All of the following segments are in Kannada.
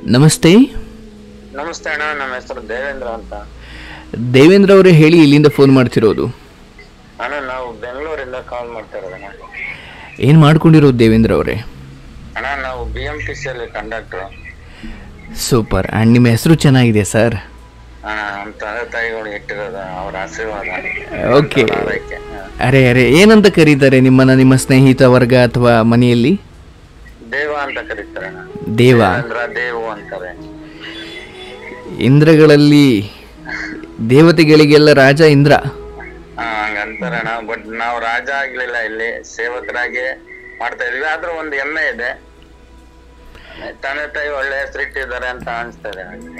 ನಮಸ್ತೆ ನಮಸ್ತೆ ಅಣ್ಣ ನಮ್ಮ ಹೆಸರು ದೇವೇಂದ್ರ ಅಂತ ದೇವೇಂದ್ರ ಅವರೇ ಹೇಳಿ ಇಲ್ಲಿಂದ ಫೋನ್ ಮಾಡ್ತಿರೋದು ಅಣ್ಣ ನಾವು ಬೆಂಗಳೂರಿಂದ ಕಾಲ್ ಮಾಡ್ತಾ ಇರೋದಣ್ಣ ಏನು ಮಾಡ್ಕೊಂಡಿರೋದು ದೇವೇಂದ್ರ ಅವರೇ ಅಣ್ಣ ನಾವು ಬಿ ಎಂ ಟಿ ಸಿ ಅಲ್ಲಿ ಕಂಡಕ್ಟ್ರು ಸೂಪರ್ ಆ್ಯಂಡ್ ನಿಮ್ಮ ಹೆಸರು ಚೆನ್ನಾಗಿದೆ ಸರ್ ಅಣ್ಣ ನಮ್ಮ ತಂದೆ ತಾಯಿಗಳು ಇಟ್ಟಿರೋದು ಅವ್ರ ಆಶೀರ್ವಾದ ಓಕೆ ಆರೈಕೆ ಹ. ಅರೆ ಅರೆ ಏನಂತ ಕರೀತಾರೆ ನಿಮ್ಮನ್ನ ನಿಮ್ಮ ಸ್ನೇಹಿತ ವರ್ಗ ಅಥವಾ ಮನೆಯಲ್ಲಿ ದೇವ ಅಂತ ಕರೀತಾರೆ ಅಣ್ಣ ದೇವ ಅಂದ್ರ ದೇವು ಅಂತಾರೆ ಇಂದ್ರಗಳಲ್ಲಿ ದೇವತೆಗಳಿಗೆಲ್ಲ ರಾಜ ಇಂದ್ರ ಹಾ ಹಂಗಂತಾರೆ ಅಣ್ಣ ಬಟ್ ನಾವು ರಾಜ ಆಗ್ಲಿಲ್ಲ ಇಲ್ಲಿ ಸೇವಕರಾಗಿ ಮಾಡ್ತಾ ಇದ್ವಿ ಆದ್ರೂ ಒಂದು ಹೆಮ್ಮೆ ಇದೆ ತಂದೆ ತಾಯಿ ಒಳ್ಳೆ ಹೆಸರಿಟ್ಟಿದ್ದಾರೆ ಅಂತ ಅನಿಸ್ತಾ ಇದೆ ನನಗೆ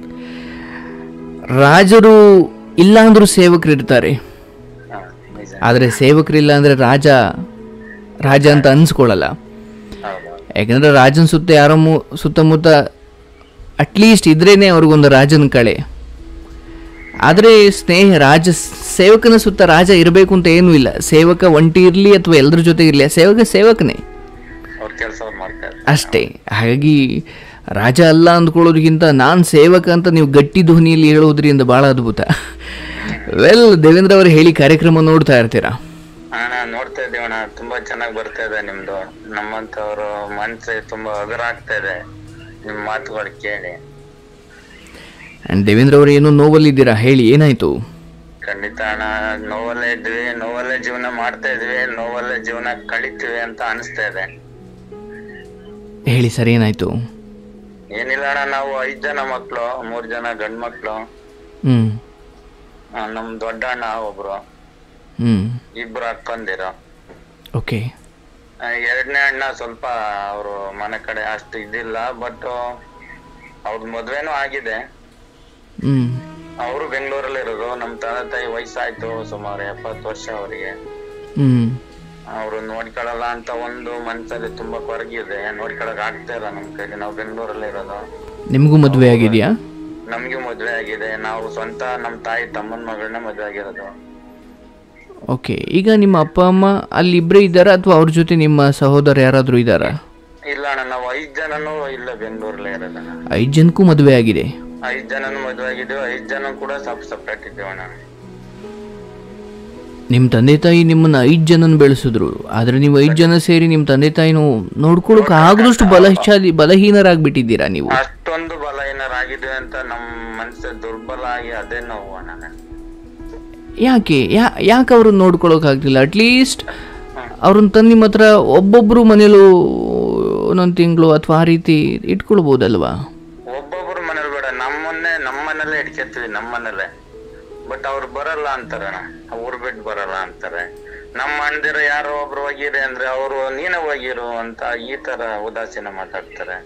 ರಾಜರು ಇಲ್ಲ ಅಂದ್ರೂ ಸೇವಕರು ಇರ್ತಾರೆ ಹಾ ನಿಜ ಆದರೆ ಸೇವಕರಿಲ್ಲ ಅಂದರೆ ರಾಜ ರಾಜ ಅಂತ ಅನ್ಸ್ಕೊಳ್ಳಲ್ಲ ಹೌದು ಯಾಕಂದ್ರೆ ರಾಜನ ಸುತ್ತ ಯಾರೋ ಮು- ಸುತ್ತಮುತ್ತ ಅಟ್ಲೀಸ್ಟ್ ಇದ್ರೇನೆ ಅವ್ರಿಗೊಂದು ರಾಜನ ಕಳೆ ಆದರೆ ಸ್ನೇಹ ರಾಜ ಸೇವಕನ ಸುತ್ತ ರಾಜ ಇರಬೇಕು ಅಂತ ಏನೂ ಇಲ್ಲ ಸೇವಕ ಒಂಟಿ ಇರಲಿ ಅಥವಾ ಎಲ್ಲರ ಜೊತೆ ಇರಲಿ ಸೇವಕ ಸೇವಕನೇ ಅವ್ರ ಕೆಲಸ ಅವ್ರು ಮಾಡ್ತಾರೆ ಅಷ್ಟೇ ಹಾಗಾಗಿ ರಾಜ ಅಲ್ಲ ಅಂದ್ಕೊಳ್ಳೋದಕ್ಕಿಂತ ನಾನು ಸೇವಕ ಅಂತ ನೀವು ಗಟ್ಟಿ ಧ್ವನಿಯಲ್ಲಿ ಹೇಳೋದ್ರಿಂದ ಭಾಳ ಅದ್ಭುತ ವೆಲ್ ದೇವೇಂದ್ರ ಅವರು ಹೇಳಿ ಕಾರ್ಯಕ್ರಮ ನೋಡ್ತಾ ಇರ್ತೀರಾ ಅಣ್ಣ ನೋಡ್ತಾ ಇದೀವಣ್ಣ ತುಂಬಾ ಚೆನ್ನಾಗಿ ಬರ್ತಾ ಇದೆ ನಿಮ್ದು ನಮ್ಮಂತವ್ರು ಮನ್ಸು ತುಂಬಾ ಹಗುರ ಆಗ್ತಾ ಇದೆ ನಿಮ್ ಮಾತುಗಳು ಕೇಳಿ ಆ್ಯಂಡ್ ದೇವೇಂದ್ರ ಅವರು ಏನೋ ನೋವಲ್ಲಿದ್ದೀರಾ ಹೇಳಿ ಏನಾಯಿತು ಖಂಡಿತ ಅಣ್ಣ ನೋವಲ್ಲೇ ಇದ್ವಿ ನೋವಲ್ಲೇ ಜೀವನ ಮಾಡ್ತಾ ಇದ್ವಿ ನೋವಲ್ಲೇ ಜೀವನ ಕಳಿತೀವಿ ಅಂತ ಅನಿಸ್ತಾ ಇದೆ ಹೇಳಿ ಸರ್ ಏನಾಯಿತು ಏನಿಲ್ಲ ಅಣ್ಣ ನಾವು ಐದ್ ಜನ ಮಕ್ಳು ಮೂರ್ ಜನ ಗಂಡ್ ಮಕ್ಳು ಹ್ಞೂ ಆ, ನಮ್ ದೊಡ್ಡ ಅಣ್ಣ ಒಬ್ರು ಹ್ಞೂ ಇಬ್ರು ಅಕ್ಕಂದಿರು ಓಕೆ ಎರಡನೇ ಅಣ್ಣ ಸ್ವಲ್ಪ ಅವರು ಮನೆ ಕಡೆ ಅಷ್ಟು ಇದಿಲ್ಲ ಬಟ್ ಅವ್ರದ್ ಮದ್ವೆನೂ ಆಗಿದೆ ಹ್ಞೂ ಅವರು ಬೆಂಗಳೂರಲ್ಲಿ ಇರೋದು ನಮ್ ತಂದೆ ತಾಯಿ ವಯಸ್ಸಾಯ್ತು ಸುಮಾರು ಎಪ್ಪತ್ತು ವರ್ಷ ಅವರಿಗೆ ಹ್ಞೂ ಅವ್ರು ನೋಡ್ಕೊಳಲ್ಲ ಅಂತ ಒಂದು ಮನ್ಸಲ್ಲಿ ತುಂಬಾ ಕೊರಗಿದೆ ನೋಡ್ಕೊಳಕ್ ಆಗ್ತಾ ಇಲ್ಲ ನಮ್ ಕೈಲಿ ನಾವು ಬೆಂಗಳೂರಲ್ಲಿ ಇರೋದು ನಿಮಗೂ ಮದುವೆ ಆಗಿದೆಯಾ ನಮ್ಗೆ ಮದ್ವೆ ಆಗಿದೆ ನಾವು ಸ್ವಂತ ನಮ್ ತಾಯಿ ತಮ್ಮನ ಮಗಳನ್ನ ಮದ್ವೆ ಆಗಿರೋದು ಓಕೆ ಈಗ ನಿಮ್ಮ ಅಪ್ಪ ಅಮ್ಮ ಅಲ್ಲಿ ಇಬ್ಬರೇ ಇದ್ದಾರಾ ಅಥವಾ ಅವ್ರ ಜೊತೆ ನಿಮ್ಮ ಸಹೋದರ ಯಾರಾದರೂ ಇದ್ದಾರಾ ಇಲ್ಲ ಅಣ್ಣ ನಾವು ಐದ್ ಜನನು ಇಲ್ಲ ಬೆಂಗಳೂರಲ್ಲೇ ಇರೋದಣ್ಣ ಐದು ಜನಕ್ಕೂ ಮದುವೆ ಆಗಿದೆ ಐದ್ ಜನನು ಮದ್ವೆ ಆಗಿದ್ದೀವಿ ಐದ್ ಜನ ಕೂಡ ಸಪ್ ಸಪ್ರೇಟ್ ಇದ್ದೀವಿ ಅಣ್ಣ ನಿಮ್ಮ ತಂದೆ ತಾಯಿ ನಿಮ್ಮನ್ನು ಐದು ಜನನ ಬೆಳೆಸಿದ್ರು ಆದರೆ ನೀವು ಐದು ಜನ ಸೇರಿ ನಿಮ್ಮ ತಂದೆ ತಾಯಿನೂ ನೋಡ್ಕೊಳಕ್ಕೆ ಆಗದಷ್ಟು ಬಲಶಾಲಿ ಬಲಹೀನರಾಗ್ಬಿಟ್ಟಿದ್ದೀರಾ ನೀವು ಅಷ್ಟೊಂದು ಬಲಹೀನರಾಗಿದ್ವಿ ಅಂತ ನಮ್ ಮನ್ಸು ದುರ್ಬಲ ಆಗಿ ಅದೇ ನೋವು ಅಣ್ಣ ಯಾಕೆ ಯಾ ಯಾಕೆ ಅವ್ರನ್ನ ನೋಡ್ಕೊಳಕ್ಕಾಗ್ತಿಲ್ಲ ಅಟ್ಲೀಸ್ಟ್ ಅವ್ರನ್ನ ತಂದು ನಿಮ್ಮ ಹತ್ರ ಒಬ್ಬೊಬ್ಬರು ಮನೇಲೂ ಒಂದೊಂದು ತಿಂಗಳು ಅಥವಾ ಆ ರೀತಿ ಇಟ್ಕೊಳ್ಬೋದಲ್ವಾ ಒಬ್ಬೊಬ್ರು ಮನೇಲಿ ಬೇಡ ನಮ್ಮನ್ನೇ ನಮ್ಮ ಮನೇಲೆ ಇಟ್ಕೊತೀವಿ ನಮ್ಮ ಮನೇಲೆ ಬಟ್ ಅವ್ರು ಬರಲ್ಲ ಅಂತಾರಣ ಊರ್ ಬಿಟ್ಟು ಬರಲ್ಲ ಅಂತಾರೆ ನಮ್ಮ ಅಣ್ಣದಿರ ಯಾರೋ ಒಬ್ರು ಹೋಗಿರಿ ಅಂದ್ರೆ ಅವರು ನೀನೇ ಹೋಗಿರು ಅಂತ ಈ ತರ ಉದಾಸೀನ ಮಾತಾಡ್ತಾರೆ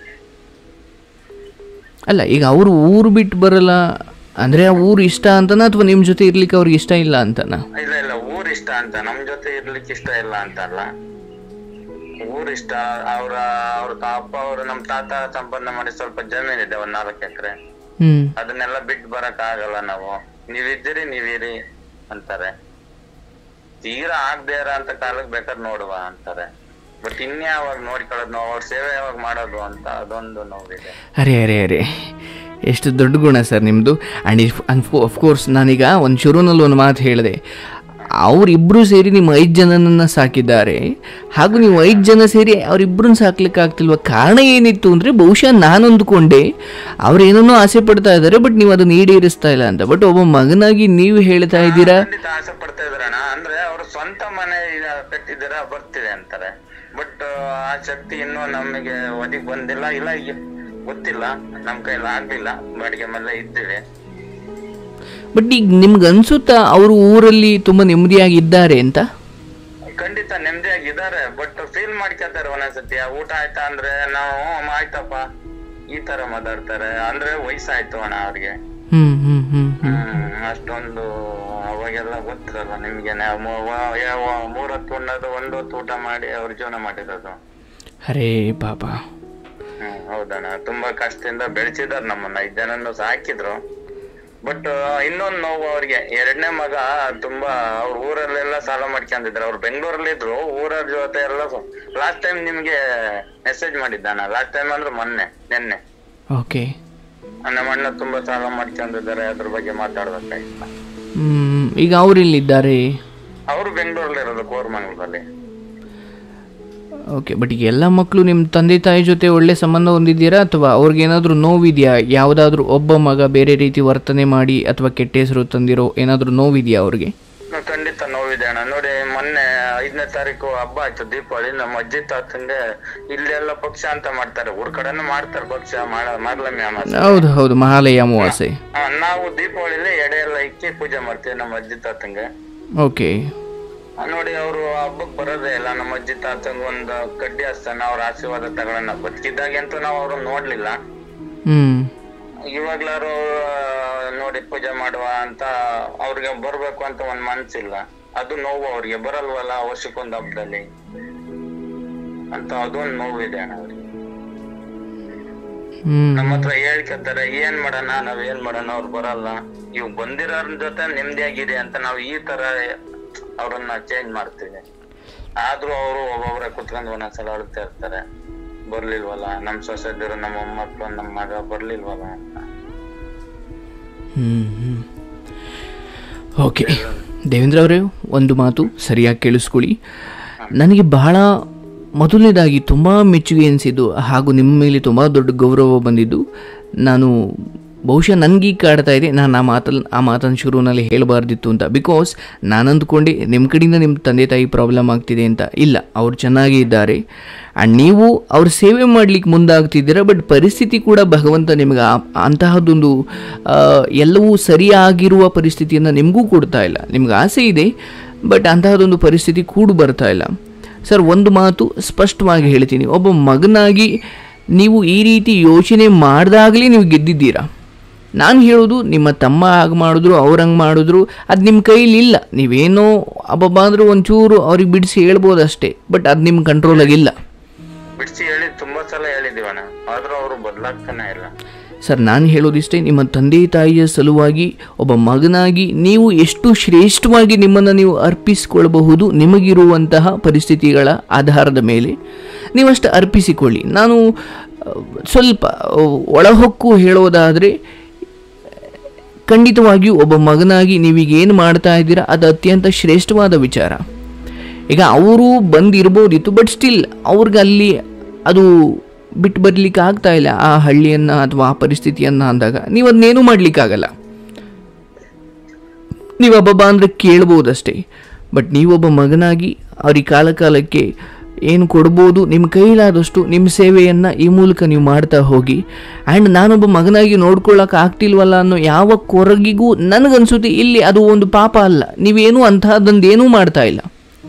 ಅಲ್ಲ ಈಗ ಅವರು ಊರು ಬಿಟ್ಟು ಬರಲ್ಲ ಅಂದರೆ ಆ ಊರು ಇಷ್ಟ ಅಂತನಾ ಅಥವಾ ನಿಮ್ಮ ಜೊತೆ ಇರ್ಲಿಕ್ಕೆ ಅವ್ರಿಗೆ ಇಷ್ಟ ಇಲ್ಲ ಅಂತನಾ ಇಲ್ಲ ಇಲ್ಲ ಊರ್ ಇಷ್ಟ ಅಂತ ನಮ್ ಜೊತೆ ಇರ್ಲಿಕ್ಕೆ ಇಷ್ಟ ಇಲ್ಲ ಅಂತಲ್ಲ ಊರ್ ಇಷ್ಟ ಅವ್ರ ಅವ್ರ ಅಪ್ಪ ಅವರು ನಮ್ ತಾತ ಸಂಪಾದನೆ ಮಾಡಿ ಸ್ವಲ್ಪ ಜಮೀನ್ ಇದೆ ಒಂದ್ ನಾಲ್ಕು ಎಕರೆ ಹ್ಞೂ ಅದನ್ನೆಲ್ಲ ಬಿಟ್ಟು ಬರಕ್ ಆಗಲ್ಲ ನಾವು ನೀವಿದ್ದೀರಿ ನೀವಿರಿ ಅಂತಾರೆ ತೀರಾ ಆಗ್ದೇರ ಅಂತ ಕಾಲಕ್ಕೆ ಬೇಕಾದ್ರೆ ನೋಡುವ ಅಂತಾರೆ ಬಟ್ ಇನ್ಯಾವಾಗ ನೋಡ್ಕೊಳ್ಳೋದು ನಾವು ಅವ್ರ ಸೇವೆ ಯಾವಾಗ ಮಾಡೋದು ಅಂತ ಅದೊಂದು ನೋವಿದೆ ಅರೆ ಅರೆ ಅರೆ ಎಷ್ಟು ದೊಡ್ಡ ಗುಣ ಸರ್ ನಿಮ್ಮದು ಆ್ಯಂಡ್ ಇಫ್ ಅಫ್ಕೋರ್ಸ್ ನಾನೀಗ ಒಂದು ಶುರುನಲ್ಲಿ ಒಂದು ಮಾತು ಹೇಳಿದೆ ಅವರಿಬ್ಬರು ಸೇರಿ ನಿಮ್ಮ ಐದು ಜನನನ್ನು ಸಾಕಿದ್ದಾರೆ ಹಾಗೂ ನೀವು ಐದು ಜನ ಸೇರಿ ಅವರಿಬ್ಬರನ್ನ ಸಾಕ್ಲಿಕ್ಕೆ ಆಗ್ತಿಲ್ವ ಕಾರಣ ಏನಿತ್ತು ಅಂದರೆ ಬಹುಶಃ ನಾನು ಅಂದ್ಕೊಂಡೆ ಅವ್ರು ಏನನ್ನೋ ಆಸೆ ಪಡ್ತಾ ಇದ್ದಾರೆ ಬಟ್ ನೀವು ಅದನ್ನು ಈಡೇರಿಸ್ತಾ ಇಲ್ಲ ಅಂತ ಬಟ್ ಒಬ್ಬ ಮಗನಾಗಿ ನೀವು ಹೇಳ್ತಾ ಇದ್ದೀರಾ ಖಂಡಿತ ಆಸೆ ಪಡ್ತಾ ಇದ್ರಣ್ಣ ಅಂದ್ರೆ ಅವ್ರ ಸ್ವಂತ ಮನೆ ಈಗ ಕಟ್ಟಿದ್ದೀರ ಬರ್ತಿದೆ ಅಂತಾರೆ ಬಟ್ ಆ ಶಕ್ತಿ ಇನ್ನೂ ನಮಗೆ ಒದಗಿ ಬಂದಿಲ್ಲ ಇಲ್ಲ ಈಗ ಗೊತ್ತಿಲ್ಲ ನಮ್ ಕೈಲಿ ಆಗ್ಲಿಲ್ಲ ಬಾಡಿಗೆ ಮೇಲೆ ಇದ್ದೀವಿ ಬಟ್ ಈಗ ನಿಮ್ಗೆ ಅನ್ಸುತ್ತಾ ಅವರು ಊರಲ್ಲಿ ತುಂಬ ನೆಮ್ಮದಿಯಾಗಿ ಇದ್ದಾರೆ ಅಂತ ಖಂಡಿತ ನೆಮ್ಮದಿಯಾಗಿದ್ದಾರೆ ಬಟ್ ಫೀಲ್ ಮಾಡ್ಕೊತಾರೆ ಒಂದೊಂದ್ಸತಿ ಆ ಊಟ ಆಯ್ತಾ ಅಂದ್ರೆ ನಾವು "ಹ್ಮ್, ಆಯ್ತಪ್ಪ ಈ ತರ ಮಾತಾಡ್ತಾರೆ ಅಂದ್ರೆ ವಯಸ್ಸಾಯ್ತು ಅಣ್ಣ ಅವ್ರಿಗೆ ಹ್ಞೂ ಹ್ಞೂ ಹ್ಞೂ ಹ್ಮ್ ಅಷ್ಟೊಂದು ಅವಾಗೆಲ್ಲ ಗೊತ್ತಿರಲ್ಲ ನಿಮ್ಗೆ ನಾವು ಮೂ- ವ- ಯಾವ- ಮೂರೊತ್ತು ಉಣ್ಣೋದು ಒಂದೊತ್ತು ಊಟ ಮಾಡಿ ಅವ್ರ ಜೀವನ ಮಾಡಿರೋದು ಅರೇ ಪಾಪ ಹ್ಮ್ ಹೌದಣ್ಣ ತುಂಬಾ ಕಷ್ಟದಿಂದ ಬೆಳೆಸಿದಾರೆ ನಮ್ಮನ್ನ ಐದ್ ಜನನ್ನು ಸಾಕಿದ್ರು ಬಟ್ ಇನ್ನೊಂದ್ ನೋವು ಅವ್ರಿಗೆ ಎರಡನೇ ಮಗ ತುಂಬಾ ಅವ್ರ ಊರಲ್ಲೆಲ್ಲ ಸಾಲ ಮಾಡ್ಕೊಂಡಿದ್ರು ಅವ್ರು ಬೆಂಗಳೂರಲ್ಲಿ ಇದ್ರು ಊರ ಜೊತೆ ಎಲ್ಲ ಲಾಸ್ಟ್ ಟೈಮ್ ನಿಮ್ಗೆ ಮೆಸೇಜ್ ಮಾಡಿದ್ದಾನ ಲಾಸ್ಟ್ ಟೈಮ್ ಅಂದ್ರೆ ಮೊನ್ನೆ ನಿನ್ನೆ ಓಕೆ ನಮ್ಮ ಅಣ್ಣ ತುಂಬಾ ಸಾಲ ಮಾಡ್ಕೊಂಡಿದ್ದಾರೆ ಅದ್ರ ಬಗ್ಗೆ ಮಾತಾಡ್ಬೇಕಾಗಿತ್ತು ಹ್ಮ್, ಈಗ ಅವರಿಲ್ಲಿದ್ದಾರೆ ಅವರು ಬೆಂಗಳೂರಲ್ಲಿ ಇರೋದು ಕೋರಮಂಗಲದಲ್ಲಿ ಓಕೆ ಬಟ್ ಈಗ ಎಲ್ಲ ಮಕ್ಕಳು ನಿಮ್ಮ ತಂದೆ ತಾಯಿ ಜೊತೆ ಒಳ್ಳೆ ಸಂಬಂಧ ಹೊಂದಿದ್ದೀರಾ ಅಥವಾ ಅವ್ರಿಗೇನಾದರೂ ನೋವಿದೆಯಾ ಯಾವುದಾದ್ರೂ ಒಬ್ಬ ಮಗ ಬೇರೆ ರೀತಿ ವರ್ತನೆ ಮಾಡಿ ಅಥವಾ ಕೆಟ್ಟ ಹೆಸರು ತಂದಿರೋ ಏನಾದರೂ ನೋವಿದೆಯಾ ಅವ್ರಿಗೆ ನಾವ್ ಖಂಡಿತ ನೋವಿದೆ ಅಣ್ಣ ನೋಡಿ ಮೊನ್ನೆ ಐದನೇ ತಾರೀಕು ಹಬ್ಬ ಆಯ್ತು ದೀಪಾವಳಿ ನಮ್ಮ ಅಜ್ಜಿ ತಾತಂಗೆ ಇಲ್ಲೆಲ್ಲ ಪಕ್ಷ ಅಂತ ಮಾಡ್ತಾರೆ ಊರ್ ಕಡೆನೂ ಮಾಡ್ತಾರೆ ಪಕ್ಷ ಮಾಡ ಮಾರ್ಲಮಿ ಅಮಾವಾಸ್ಯೆ ಹೌದು ಹೌದು ಮಹಾಲಯ ಅಮಾವಾಸ್ಯೆ ಆ, ನಾವು ದೀಪಾವಳಿಲಿ ಎಡೆ ಎಲ್ಲ ಇಕ್ಕಿ ಪೂಜೆ ಮಾಡ್ತೀವಿ ನಮ್ಮ ಅಜ್ಜಿ ತಾತಂಗೆ ಓಕೆ ಆ, ನೋಡಿ ಅವರು ಹಬ್ಬಕ್ ಬರೋದೇ ಇಲ್ಲ ನಮ್ಮ ಅಜ್ಜಿ ತಾತಂಗ ಒಂದು ಕಡ್ಡಿ ಹಸ್ತಾನ ಅವ್ರ ಆಶೀರ್ವಾದ ತಗೊಳ್ಳೋಣ ಬದುಕಿದ್ದಾಗೆ ಅಂತೂ ನಾವು ಅವ್ರನ್ನ ನೋಡ್ಲಿಲ್ಲ ಹ್ಞೂ ಇವಾಗ್ಲಾರು ಆ, ನೋಡಿ ಪೂಜೆ ಮಾಡುವ ಅಂತ ಅವ್ರಿಗೆ ಬರ್ಬೇಕು ಅಂತ ಒಂದ್ ಮನ್ಸಿಲ್ಲ ಅದು ನೋವು ಅವ್ರಿಗೆ ಬರಲ್ವಲ್ಲ ವರ್ಷಕ್ಕೊಂದ್ ಹಬ್ಬದಲ್ಲಿ ಅಂತ ಅದೊಂದ್ ನೋವಿದೆ ಅಣ್ಣ ಅವ್ರಿಗೆ ಹ್ಞೂ ನಮ್ಮ ಹತ್ರ ಹೇಳ್ಕೊತಾರೆ ಏನ್ ಮಾಡೋಣ ನಾವ್ ಏನ್ ಮಾಡೋಣ ಅವ್ರು ಬರಲ್ಲ ಇವ್ ಬಂದಿರೋರ್ ಜೊತೆ ನೆಮ್ಮದಿಯಾಗಿದೆ ಅಂತ ನಾವು ಈ ತರ ಅವ್ರನ್ನ ಚೇಂಜ್ ಮಾಡ್ತೀವಿ ಆದ್ರೂ ಅವರು ಒಬ್ಬೊಬ್ರೆ ಕುತ್ಕೊಂಡು ಒಂದೊಂದ್ಸಲ ಅಳ್ತಾ ಇರ್ತಾರೆ ಬರ್ಲಿಲ್ವಲ್ಲ ನಮ್ ಸೊಸೆದಿರು ನಮ್ಮ ಮೊಮ್ಮಕ್ಳು ನಮ್ಮ ಮಗ ಬರ್ಲಿಲ್ವಲ್ಲ ಅಂತ ಹ್ಮ್ ಓಕೆ ದೇವೇಂದ್ರ ಅವರೇ ಒಂದು ಮಾತು ಸರಿಯಾಗಿ ಕೇಳಿಸ್ಕೊಳ್ಳಿ ನನಗೆ ಬಹಳ ಮೊದಲನೇದಾಗಿ ತುಂಬ ಮೆಚ್ಚುಗೆ ಅನಿಸಿದ್ದು ಹಾಗೂ ನಿಮ್ಮ ಮೇಲೆ ತುಂಬ ದೊಡ್ಡ ಗೌರವ ಬಂದಿದ್ದು ನಾನು ಬಹುಶಃ ನನಗೆ ಈಗ ಕಾಡ್ತಾ ಇದೆ ನಾನು ಆ ಮಾತಲ್ಲಿ ಆ ಮಾತನ್ನು ಶುರುವಿನಲ್ಲಿ ಹೇಳಬಾರ್ದಿತ್ತು ಅಂತ ಬಿಕಾಸ್ ನಾನು ಅಂದ್ಕೊಂಡೆ ನಿಮ್ಮ ಕಡೆಯಿಂದ ನಿಮ್ಮ ತಂದೆ ತಾಯಿ ಪ್ರಾಬ್ಲಮ್ ಆಗ್ತಿದೆ ಅಂತ ಇಲ್ಲ ಅವ್ರು ಚೆನ್ನಾಗೇ ಇದ್ದಾರೆ ಆ್ಯಂಡ್ ನೀವು ಅವ್ರ ಸೇವೆ ಮಾಡಲಿಕ್ಕೆ ಮುಂದಾಗ್ತಿದ್ದೀರಾ ಬಟ್ ಪರಿಸ್ಥಿತಿ ಕೂಡ ಭಗವಂತ ನಿಮಗೆ ಆ- ಅಂತಹದ್ದೊಂದು ಆ, ಎಲ್ಲವೂ ಸರಿಯಾಗಿರುವ ಪರಿಸ್ಥಿತಿಯನ್ನು ನಿಮಗೂ ಕೊಡ್ತಾ ಇಲ್ಲ ನಿಮ್ಗೆ ಆಸೆ ಇದೆ ಬಟ್ ಅಂತಹದ್ದೊಂದು ಪರಿಸ್ಥಿತಿ ಕೂಡು ಬರ್ತಾ ಇಲ್ಲ ಸರ್ ಒಂದು ಮಾತು ಸ್ಪಷ್ಟವಾಗಿ ಹೇಳ್ತೀನಿ ಒಬ್ಬ ಮಗನಾಗಿ ನೀವು ಈ ರೀತಿ ಯೋಚನೆ ಮಾಡಿದಾಗಲೇ ನೀವು ಗೆದ್ದಿದ್ದೀರಾ ನಾನು ಹೇಳೋದು ನಿಮ್ಮ ತಮ್ಮ ಹಾಗೆ ಮಾಡಿದ್ರು ಅವ್ರು ಹಂಗೆ ಮಾಡಿದ್ರು ಅದು ನಿಮ್ಮ ಕೈಲಿ ಇಲ್ಲ ನೀವೇನೋ ಅಬ್ಬಬ್ಬ ಅಂದರೂ ಒಂಚೂರು ಅವ್ರಿಗೆ ಬಿಡಿಸಿ ಹೇಳ್ಬೋದು ಅಷ್ಟೇ ಬಟ್ ಅದು ನಿಮ್ಮ ಕಂಟ್ರೋಲಾಗಿಲ್ಲ ಬಿಡ್ಸಿ ಹೇಳಿ ತುಂಬಾ ಸಲ ಹೇಳಿದೀವಣ್ಣ ಆದ್ರೂ ಅವರು ಬದಲಾಗ್ತಾನೆ ಇಲ್ಲ ಸರ್ ನಾನು ಹೇಳೋದಿಷ್ಟೇ ನಿಮ್ಮ ತಂದೆ ತಾಯಿಯ ಸಲುವಾಗಿ ಒಬ್ಬ ಮಗನಾಗಿ ನೀವು ಎಷ್ಟು ಶ್ರೇಷ್ಠವಾಗಿ ನಿಮ್ಮನ್ನು ನೀವು ಅರ್ಪಿಸಿಕೊಳ್ಳಬಹುದು ನಿಮಗಿರುವಂತಹ ಪರಿಸ್ಥಿತಿಗಳ ಆಧಾರದ ಮೇಲೆ ನೀವಷ್ಟು ಅರ್ಪಿಸಿಕೊಳ್ಳಿ ನಾನು ಆ, ಸ್ವಲ್ಪ ಆ, ಒಳಹೊಕ್ಕು ಹೇಳೋದಾದರೆ ಖಂಡಿತವಾಗಿಯೂ ಒಬ್ಬ ಮಗನಾಗಿ ನೀವೀಗ ಏನು ಮಾಡ್ತಾ ಇದ್ದೀರಾ ಅದು ಅತ್ಯಂತ ಶ್ರೇಷ್ಠವಾದ ವಿಚಾರ ಈಗ ಅವರು ಬಂದಿರ್ಬೋದಿತ್ತು ಬಟ್ ಸ್ಟಿಲ್ ಅವ್ರಿಗೆ ಅಲ್ಲಿ ಅದು ಬಿಟ್ಟು ಬರ್ಲಿಕ್ಕೆ ಆಗ್ತಾ ಇಲ್ಲ ಆ ಹಳ್ಳಿಯನ್ನು ಅಥವಾ ಆ ಪರಿಸ್ಥಿತಿಯನ್ನು ಅಂದಾಗ ನೀವು ಅದನ್ನೇನು ಮಾಡಲಿಕ್ಕಾಗಲ್ಲ ನೀವು ಒಬ್ಬೊಬ್ಬ ಅಂದರೆ ಕೇಳ್ಬೋದಷ್ಟೇ ಬಟ್ ನೀವೊಬ್ಬ ಮಗನಾಗಿ ಅವ್ರಿಗೆ ಕಾಲ ಕಾಲಕ್ಕೆ ಏನು ಕೊಡ್ಬೋದು ನಿಮ್ಮ ಕೈಲಾದಷ್ಟು ನಿಮ್ಮ ಸೇವೆಯನ್ನು ಈ ಮೂಲಕ ನೀವು ಮಾಡ್ತಾ ಹೋಗಿ ಆ್ಯಂಡ್ ನಾನೊಬ್ಬ ಮಗನಾಗಿ ನೋಡ್ಕೊಳ್ಳೋಕೆ ಆಗ್ತಿಲ್ವಲ್ಲ ಅನ್ನೋ ಯಾವ ಕೊರಗಿಗೂ ನನಗನ್ಸುತ್ತೆ ಇಲ್ಲಿ ಅದು ಒಂದು ಪಾಪ ಅಲ್ಲ ನೀವೇನೂ ಅಂತಹದ್ದೊಂದು ಏನೂ ಮಾಡ್ತಾ ಇಲ್ಲ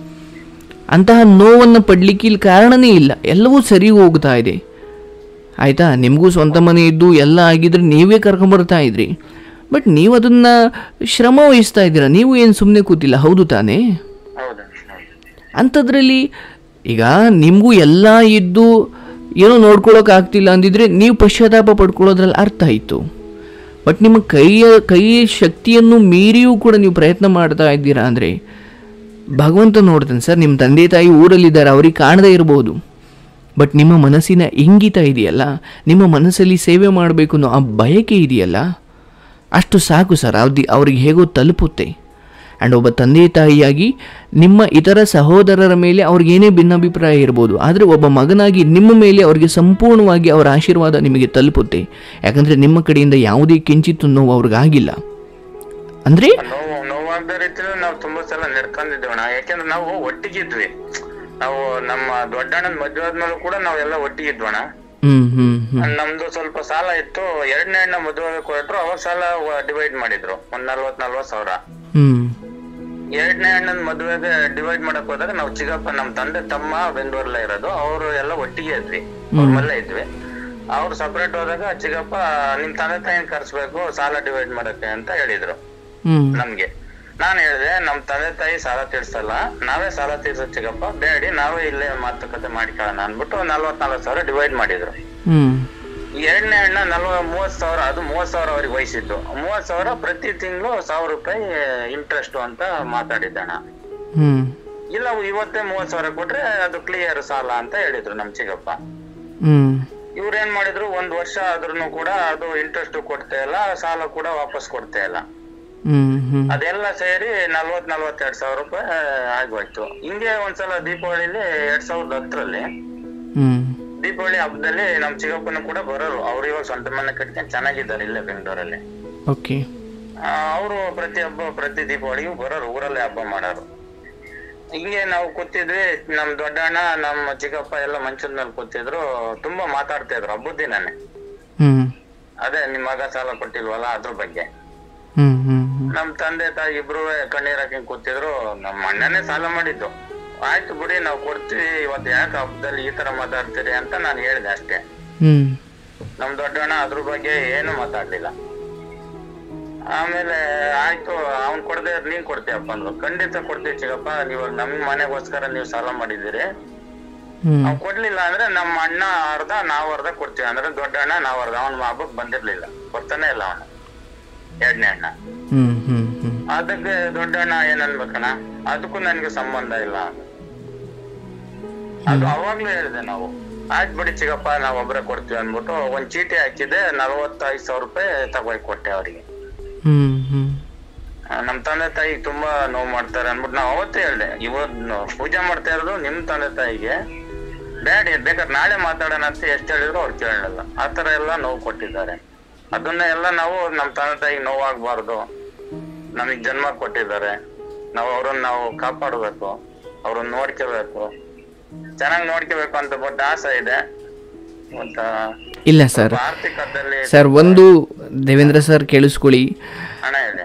ಅಂತಹ ನೋವನ್ನು ಪಡಲಿಕ್ಕೆ ಇಲ್ಲಿ ಕಾರಣನೇ ಇಲ್ಲ ಎಲ್ಲವೂ ಸರಿ ಹೋಗ್ತಾ ಇದೆ ಆಯಿತಾ ನಿಮಗೂ ಸ್ವಂತ ಮನೆ ಇದ್ದು ಎಲ್ಲ ಆಗಿದ್ರೆ ನೀವೇ ಕರ್ಕೊಂಬರ್ತಾ ಇದ್ರಿ ಬಟ್ ನೀವು ಅದನ್ನು ಶ್ರಮ ವಹಿಸ್ತಾ ಇದ್ದೀರಾ ನೀವು ಏನು ಸುಮ್ಮನೆ ಕೂತಿಲ್ಲ ಹೌದು ತಾನೇ ಹೌದಣ್ಣ ಹೌದು. ಅಂಥದ್ರಲ್ಲಿ ಈಗ ನಿಮಗೂ ಎಲ್ಲ ಇದ್ದು ಏನೋ ನೋಡ್ಕೊಳ್ಳೋಕೆ ಆಗ್ತಿಲ್ಲ ಅಂದಿದ್ರೆ ನೀವು ಪಶ್ಚಾತ್ತಾಪ ಪಡ್ಕೊಳ್ಳೋದ್ರಲ್ಲಿ ಅರ್ಥ ಆಯಿತು ಬಟ್ ನಿಮ್ಮ ಕೈಯ ಕೈ ಶಕ್ತಿಯನ್ನು ಮೀರಿಯೂ ಕೂಡ ನೀವು ಪ್ರಯತ್ನ ಮಾಡ್ತಾ ಇದ್ದೀರಾ ಅಂದರೆ ಭಗವಂತ ನೋಡ್ತಾನೆ ಸರ್ ನಿಮ್ಮ ತಂದೆ ತಾಯಿ ಊರಲ್ಲಿದ್ದಾರೆ ಅವ್ರಿಗೆ ಕಾಣದೇ ಇರ್ಬೋದು ಬಟ್ ನಿಮ್ಮ ಮನಸ್ಸಿನ ಇಂಗಿತ ಇದೆಯಲ್ಲ ನಿಮ್ಮ ಮನಸ್ಸಲ್ಲಿ ಸೇವೆ ಮಾಡಬೇಕು ಅನ್ನೋ ಆ ಬಯಕೆ ಇದೆಯಲ್ಲ ಅಷ್ಟು ಸಾಕು ಸರ್ ಅವ್ದಿ ಅವ್ರಿಗೆ ಹೇಗೋ ತಲುಪುತ್ತೆ ಆ್ಯಂಡ್ ಒಬ್ಬ ತಂದೆ ತಾಯಿಯಾಗಿ ನಿಮ್ಮ ಇತರ ಸಹೋದರರ ಮೇಲೆ ಅವ್ರಿಗೇನೇ ಭಿನ್ನಾಭಿಪ್ರಾಯ ಇರ್ಬೋದು ಆದರೆ ಒಬ್ಬ ಮಗನಾಗಿ ನಿಮ್ಮ ಮೇಲೆ ಅವ್ರಿಗೆ ಸಂಪೂರ್ಣವಾಗಿ ಅವರ ಆಶೀರ್ವಾದ ನಿಮಗೆ ತಲುಪುತ್ತೆ ಯಾಕಂದರೆ ನಿಮ್ಮ ಕಡೆಯಿಂದ ಯಾವುದೇ ಕಿಂಚಿತ್ತು ನೋವು ಅವ್ರಿಗಾಗಿಲ್ಲ ಅಂದರೆ ನೋವು ನೋವಾಗದ ರೀತಿಲಿ ನಾವು ತುಂಬಾ ಸಲ ನಡ್ಕೊಂಡಿದ್ದೇವಣ್ಣ ಯಾಕೆಂದ್ರೆ ನಾವು ಒಟ್ಟಿಗಿದ್ವಿ ನಾವು ನಮ್ಮ ದೊಡ್ಡಣ್ಣನ ಮದ್ವೆ ಆದ್ಮೇಲೂ ಕೂಡ ನಾವೆಲ್ಲ ಒಟ್ಟಿಗಿದ್ವಣ್ಣ ಹ್ಞೂ ಹ್ಞೂ ಹ್ಞೂ ನಮ್ದು ಸ್ವಲ್ಪ ಸಾಲ ಇತ್ತು ಎರಡನೇ ಅಣ್ಣ ಮದುವೆ ಕೊಟ್ರು ಅವಾಗ ಸಾಲ ಡಿವೈಡ್ ಮಾಡಿದ್ರು ಒಂದ್ ನಲ್ವತ್ ನಲ್ವತ್ ಸಾವಿರ ಹ್ಞೂ ಎರಡನೇ ಅಣ್ಣನ ಮದುವೆಗೆ ಡಿವೈಡ್ ಮಾಡಕ್ ಹೋದಾಗ ನಾವು ಚಿಕ್ಕಪ್ಪ ನಮ್ ತಂದೆ ತಮ್ಮ ಬೆಂಗಳೂರಲ್ಲೇ ಇರೋದು ಅವರು ಎಲ್ಲ ಒಟ್ಟಿಗೆ ಇದ್ವಿ ಅವ್ರ ಮಲ್ಲೇ ಇದ್ವಿ ಅವ್ರು ಸಪರೇಟ್ ಹೋದಾಗ ಚಿಕ್ಕಪ್ಪ ನಿಮ್ ತಂದೆ ತಾಯಿನ ಕರ್ಸ್ಬೇಕು ಸಾಲ ಡಿವೈಡ್ ಮಾಡಕ್ಕೆ ಅಂತ ಹೇಳಿದ್ರು ಹ್ಞೂ ನಮ್ಗೆ ನಾನ್ ಹೇಳಿದೆ ನಮ್ ತಂದೆ ತಾಯಿ ಸಾಲ ತೀರ್ಸಲ್ಲ ನಾವೇ ಸಾಲ ತೀರ್ಸೋ ಚಿಕ್ಕಪ್ಪ ಬೇಡಿ ನಾವೇ ಇಲ್ಲೇ ಮಾತುಕತೆ ಮಾಡ್ಕೊಳ್ಳೋಣ ಅನ್ಬಿಟ್ಟು ನಲ್ವತ್ ನಾಲ್ಕು ಸಾವಿರ ಡಿವೈಡ್ ಮಾಡಿದ್ರು ಹ್ಞೂ ಎರಡನೇ ಅಣ್ಣ ನಲ್ವ ಮೂವತ್ ಸಾವಿರ ಅದು ಮೂವತ್ ಸಾವಿರ ಅವ್ರಿಗೆ ವಹಿಸಿದ್ದು ಮೂವತ್ ಸಾವಿರ ಪ್ರತಿ ತಿಂಗಳು ಸಾವಿರ ರೂಪಾಯಿ ಇಂಟ್ರೆಸ್ಟ್ ಅಂತ ಮಾತಾಡಿದ್ದಣ್ಣ ಹ್ಞೂ ಇಲ್ಲ ಇವತ್ತೇ ಮೂವತ್ ಸಾವಿರ ಕೊಟ್ರೆ ಅದು ಕ್ಲಿಯರ್ ಸಾಲ ಅಂತ ಹೇಳಿದ್ರು ನಮ್ ಚಿಕ್ಕಪ್ಪ ಹ್ಞೂ ಇವ್ರು ಏನ್ ಮಾಡಿದ್ರು ಒಂದ್ ವರ್ಷ ಆದ್ರೂ ಕೂಡ ಅದು ಇಂಟ್ರೆಸ್ಟ್ ಕೊಡ್ತಾ ಇಲ್ಲ ಸಾಲ ಕೂಡ ವಾಪಸ್ ಕೊಡ್ತಾ ಇಲ್ಲ ಹ್ಮ್ ಹ್ಮ್ ಅದೆಲ್ಲ ಸೇರಿ ನಲ್ವತ್ ನಲ್ವತ್ತೆರಡ್ ಸಾವಿರ ರೂಪಾಯಿ ಆಗೋಯ್ತು ಹಿಂಗೆ ಒಂದ್ಸಲ ದೀಪಾವಳಿಲಿ ಎರಡ್ ಸಾವಿರದ ಹತ್ತರಲ್ಲಿ ಹ್ಮ್ ದೀಪಾವಳಿ ಹಬ್ಬದಲ್ಲಿ ನಮ್ ಚಿಕ್ಕಪ್ಪನ ಕೂಡ ಬರೋರು ಅವ್ರು ಇವಾಗ ಸ್ವಂತ ಮನೆ ಕಟ್ಕೊಂಡು ಚೆನ್ನಾಗಿದ್ದಾರೆ ಇಲ್ಲೇ ಬೆಂಗಳೂರಲ್ಲಿ ಓಕೆ ಅವರು ಪ್ರತಿ ಹಬ್ಬ ಪ್ರತಿ ದೀಪಾವಳಿಗೂ ಬರೋರು ಊರಲ್ಲೇ ಹಬ್ಬ ಮಾಡೋರು ಹಿಂಗೆ ನಾವು ಕೂತಿದ್ವಿ ನಮ್ ದೊಡ್ಡಣ್ಣ ನಮ್ಮ ಚಿಕ್ಕಪ್ಪ ಎಲ್ಲ ಮಂಚದ ಮೇಲೆ ಕೂತಿದ್ರು ತುಂಬಾ ಮಾತಾಡ್ತಾ ಇದ್ರು ಹಬ್ಬದ ದಿನನೇ ಹ್ಮ್ ಅದೇ ನಿಮ್ ಮಗ ಸಾಲ ಕೊಟ್ಟಿಲ್ವಲ್ಲ ಅದ್ರ ಬಗ್ಗೆ ಹ್ಮ್ ಹ್ಮ್ ಹ್ಮ್ ನಮ್ ತಂದೆ ತಾಯಿ ಇಬ್ರು ಕಣ್ಣೀರ್ ಹಾಕೊಂಡ್ ಕೂತಿದ್ರು ನಮ್ಮ ಅಣ್ಣನೇ ಸಾಲ ಮಾಡಿದ್ದು ಆಯ್ತು ಬಿಡಿ ನಾವು ಕೊಡ್ತೀವಿ ಇವತ್ತು ಯಾಕೆ ಹಬ್ಬದಲ್ಲಿ ಈ ತರ ಮಾತಾಡ್ತೀರಿ ಅಂತ ನಾನು ಹೇಳಿದೆ ಅಷ್ಟೇ ಹ್ಮ್ ನಮ್ ದೊಡ್ಡಣ್ಣ ಅದ್ರ ಬಗ್ಗೆ ಏನು ಮಾತಾಡ್ಲಿಲ್ಲ ಆಮೇಲೆ ಆಯ್ತು ಅವ್ನ್ ಕೊಡದೆ ನೀನ್ ಕೊಡ್ತೀಯಪ್ಪ ಅಂದ್ರು ಖಂಡಿತ ಕೊಡ್ತೀವಿ ಚಿಕ್ಕಪ್ಪ ನೀವು ನಮ್ ಮನೆಗೋಸ್ಕರ ನೀವು ಸಾಲ ಮಾಡಿದ್ದೀರಿ ಹ್ಮ್ ಅವ್ನ್ ಕೊಡ್ಲಿಲ್ಲ ಅಂದ್ರೆ ನಮ್ಮ ಅಣ್ಣ ಅರ್ಧ ನಾವ್ ಅರ್ಧ ಕೊಡ್ತೀವಿ ಅಂದ್ರೆ ದೊಡ್ಡ ಅಣ್ಣ ನಾವ್ ಅರ್ಧ ಅವ್ನ ಹಬ್ಬಕ್ ಬಂದಿರ್ಲಿಲ್ಲ ಬರ್ತಾನೆ ಇಲ್ಲ ಅವನು ಎರಡನೇ ಅಣ್ಣ ಹ್ಮ್ ಹ್ಮ್ ಹ್ಮ್ ಅದಕ್ಕೆ ದೊಡ್ಡ ಅಣ್ಣ ಏನ್ ಅನ್ಬೇಕಣ್ಣ ಅದಕ್ಕೂ ನನ್ಗೆ ಸಂಬಂಧ ಇಲ್ಲ ಅಂದ. ಅದು ಅವಾಗ್ಲೂ ಹೇಳಿದೆ ನಾವು ಆಯ್ತು ಬಿಡಿ ಚಿಕ್ಕಪ್ಪ ನಾವ್ ಒಬ್ರೆ ಕೊಡ್ತೀವಿ ಅಂದ್ಬಿಟ್ಟು ಒಂದ್ ಚೀಟಿ ಹಾಕಿದೆ ನಲವತ್ತೈದು ಸಾವಿರ ರೂಪಾಯಿ ತಗೋಯ್ ಕೊಟ್ಟೆ ಅವರಿಗೆ ಹ್ಮ್ ಹ್ಮ್ ನಮ್ ತಂದೆ ತಾಯಿ ತುಂಬಾ ನೋವು ಮಾಡ್ತಾರೆ ಅನ್ಬಿಟ್ಟು ನಾವ್ ಅವತ್ತೇ ಹೇಳ್ದೆ ಇವತ್ ನಾವ್ ಪೂಜೆ ಮಾಡ್ತಾ ಇರೋದು ನಿಮ್ ತಂದೆ ತಾಯಿಗೆ ಬೇಡ ಬೇಕಾದ್ರೆ ನಾಳೆ ಮಾತಾಡೋಣ ಅಂತ ಎಷ್ಟ್ ಹೇಳಿದ್ರು ಅವ್ರು ಕೇಳಲ್ಲ ಆತರ ಎಲ್ಲ ನೋವು ಕೊಟ್ಟಿದ್ದಾರೆ ಅದನ್ನ ಎಲ್ಲ ನಾವು ನಮ್ ತಂದೆ ತಾಯಿಗೆ ನೋವಾಗ್ಬಾರ್ದು ನಮಗ್ ಜನ್ಮ ಕೊಟ್ಟಿದ್ದಾರೆ ನಾವು ಅವ್ರನ್ನ ನಾವು ಕಾಪಾಡ್ಬೇಕು ಅವ್ರನ್ನ ನೋಡ್ಕೋಬೇಕು ಚೆನ್ನಾಗ್ ನೋಡ್ಕೋಬೇಕು ಅಂತ ಬಟ್ ಆಸೆ ಇದೆ ಮತ್ತ ಇಲ್ಲ ಸರ್ ಆರ್ಥಿಕದಲ್ಲಿ ಸರ್ ಒಂದು ದೇವೇಂದ್ರ ಸರ್ ಕೇಳಿಸ್ಕೊಳ್ಳಿ ಹಣ ಇದೆ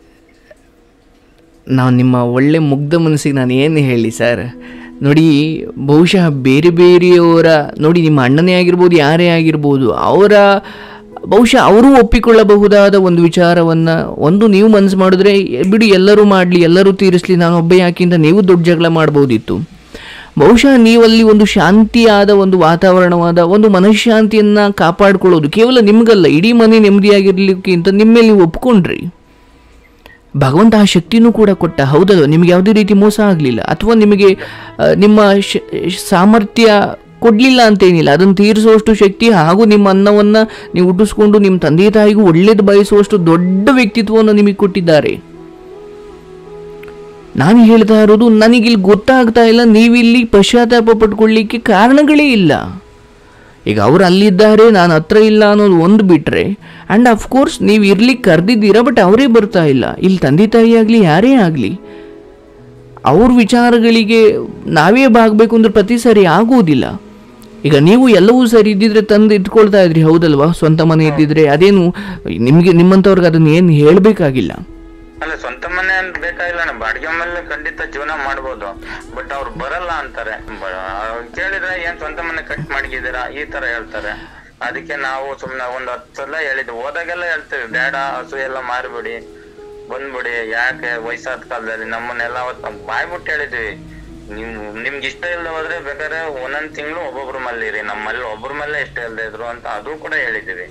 ನಾವು ನಿಮ್ಮ ಒಳ್ಳೆ ಮುಗ್ಧ ಮನಸ್ಸಿಗೆ ನಾನು ಏನು ಹೇಳಿ ಸರ್ ನೋಡಿ ಬಹುಶಃ ಬೇರೆ ಬೇರೆಯವರ ನೋಡಿ ನಿಮ್ಮ ಅಣ್ಣನೇ ಆಗಿರ್ಬೋದು ಯಾರೇ ಆಗಿರ್ಬೋದು ಅವರ ಬಹುಶಃ ಅವರು ಒಪ್ಪಿಕೊಳ್ಳಬಹುದಾದ ಒಂದು ವಿಚಾರವನ್ನು ಒಂದು ನೀವು ಮನಸ್ಸು ಮಾಡಿದ್ರೆ ಎ- ಬಿಡಿ ಎಲ್ಲರೂ ಮಾಡಲಿ ಎಲ್ಲರೂ ತೀರಿಸಲಿ ನಾನು ಒಬ್ಬ ಯಾಕಿಂತ ನೀವು ದೊಡ್ಡ ಜಗಳ ಮಾಡ್ಬೋದಿತ್ತು ಬಹುಶಃ ನೀವಲ್ಲಿ ಒಂದು ಶಾಂತಿಯಾದ ಒಂದು ವಾತಾವರಣವಾದ ಒಂದು ಮನಃಶಾಂತಿಯನ್ನು ಕಾಪಾಡಿಕೊಳ್ಳೋದು ಕೇವಲ ನಿಮಗಲ್ಲ ಇಡೀ ಮನೆ ನೆಮ್ಮದಿಯಾಗಿರ್ಲಿಕ್ಕಿಂತ ನಿಮ್ಮ ಮೇಲೆ ನೀವು ಒಪ್ಕೊಂಡ್ರಿ ಭಗವಂತ ಆ ಶಕ್ತಿನೂ ಕೂಡ ಕೊಟ್ಟ ಹೌದಲ್ವ ನಿಮಗೆ ಯಾವುದೇ ರೀತಿ ಮೋಸ ಆಗಲಿಲ್ಲ ಅಥವಾ ನಿಮಗೆ ಆ, ನಿಮ್ಮ ಶ- ಸಾಮರ್ಥ್ಯ ಕೊಡಲಿಲ್ಲ ಅಂತೇನಿಲ್ಲ ಅದನ್ನು ತೀರಿಸುವಷ್ಟು ಶಕ್ತಿ ಹಾಗೂ ನಿಮ್ಮ ಅನ್ನವನ್ನು ನೀವು ಹುಟ್ಟಿಸ್ಕೊಂಡು ನಿಮ್ಮ ತಂದೆ ತಾಯಿಗೂ ಒಳ್ಳೇದು ಬಯಸುವಷ್ಟು ದೊಡ್ಡ ವ್ಯಕ್ತಿತ್ವವನ್ನು ನಿಮಗೆ ಕೊಟ್ಟಿದ್ದಾರೆ ನಾನು ಹೇಳ್ತಾ ಇರೋದು ನನಗಿಲ್ಲಿ ಗೊತ್ತಾಗ್ತಾ ಇಲ್ಲ ನೀವಿಲ್ಲಿ ಪಶ್ಚಾತ್ತಾಪ ಪಟ್ಕೊಳ್ಳಿಕ್ಕೆ ಕಾರಣಗಳೇ ಇಲ್ಲ ಈಗ ಅವ್ರು ಅಲ್ಲಿದ್ದಾರೆ ನಾನು ಹತ್ರ ಇಲ್ಲ ಅನ್ನೋದು ಒಂದು ಬಿಟ್ಟರೆ ಆ್ಯಂಡ್ ಅಫ್ಕೋರ್ಸ್ ನೀವು ಇರ್ಲಿಕ್ಕೆ ಕರೆದಿದ್ದೀರಾ ಬಟ್ ಅವರೇ ಬರ್ತಾ ಇಲ್ಲ ಇಲ್ಲಿ ತಂದೆ ತಾಯಿ ಆಗಲಿ ಯಾರೇ ಆಗಲಿ ಅವ್ರ ವಿಚಾರಗಳಿಗೆ ನಾವೇ ಬಾಗಬೇಕು ಅಂದ್ರೆ ಪ್ರತಿ ಸರಿ ಆಗುವುದಿಲ್ಲ ಈಗ ನೀವು ಎಲ್ಲವೂ ಸರಿ ಇದ್ದಿದ್ರೆ ತಂದು ಇಟ್ಕೊಳ್ತಾ ಇದ್ರಿ ಹೌದಲ್ವಾ ಸ್ವಂತ ಮನೆ ಇದ್ದಿದ್ರೆ ಅದೇನು ನಿಮಗೆ ನಿಮ್ಮಂಥವ್ರಿಗೆ ಅದನ್ನು ಏನು ಹೇಳಬೇಕಾಗಿಲ್ಲ ಅಲ್ಲ ಸ್ವಂತ ಮನೆ ಅಂತ ಬೇಕಾಗಿಲ್ಲ ನಾವು ಬಾಡಿಗೆ ಮೇಲೆ ಖಂಡಿತ ಜೀವನ ಮಾಡ್ಬೋದು ಬಟ್ ಅವ್ರು ಬರಲ್ಲ ಅಂತಾರೆ ಬ- ಅವ್ರ್ ಕೇಳಿದ್ರೆ ಏನ್ ಸ್ವಂತ ಮನೆ ಕಟ್ ಮಾಡಿದ್ದೀರಾ ಈ ತರ ಹೇಳ್ತಾರೆ ಅದಕ್ಕೆ ನಾವು ಸುಮ್ನೆ ಒಂದ್ ಹತ್ತು ಸಲ ಹೇಳಿದ್ವಿ ಹೋದಾಗೆಲ್ಲ ಹೇಳ್ತೀವಿ ಬೇಡ ಹಸು ಎಲ್ಲ ಮಾರ್ಬಿಡಿ ಬಂದ್ಬಿಡಿ ಯಾಕೆ ವಯಸ್ಸಾದ ಕಾಲದಲ್ಲಿ ನಮ್ಮನ್ನೆಲ್ಲ ಅವತ್ತು ನಾವ್ ಬಾಯ್ಬಿಟ್ಟು ಹೇಳಿದ್ವಿ ನಿಮ್ ನಿಮ್ಗೆ ಇಷ್ಟ ಇಲ್ಲದೆ ಹೋದ್ರೆ ಬೇಕಾದ್ರೆ ಒಂದೊಂದ್ ತಿಂಗಳು ಒಬ್ಬೊಬ್ರ ಮೇಲೆ ಇರಿ ನಮ್ಮಲ್ಲಿ ಒಬ್ರ ಮೇಲೆ ಇಷ್ಟ ಇಲ್ಲದೆ ಇದ್ರು ಅಂತ ಅದು ಕೂಡ ಹೇಳಿದೀವಿ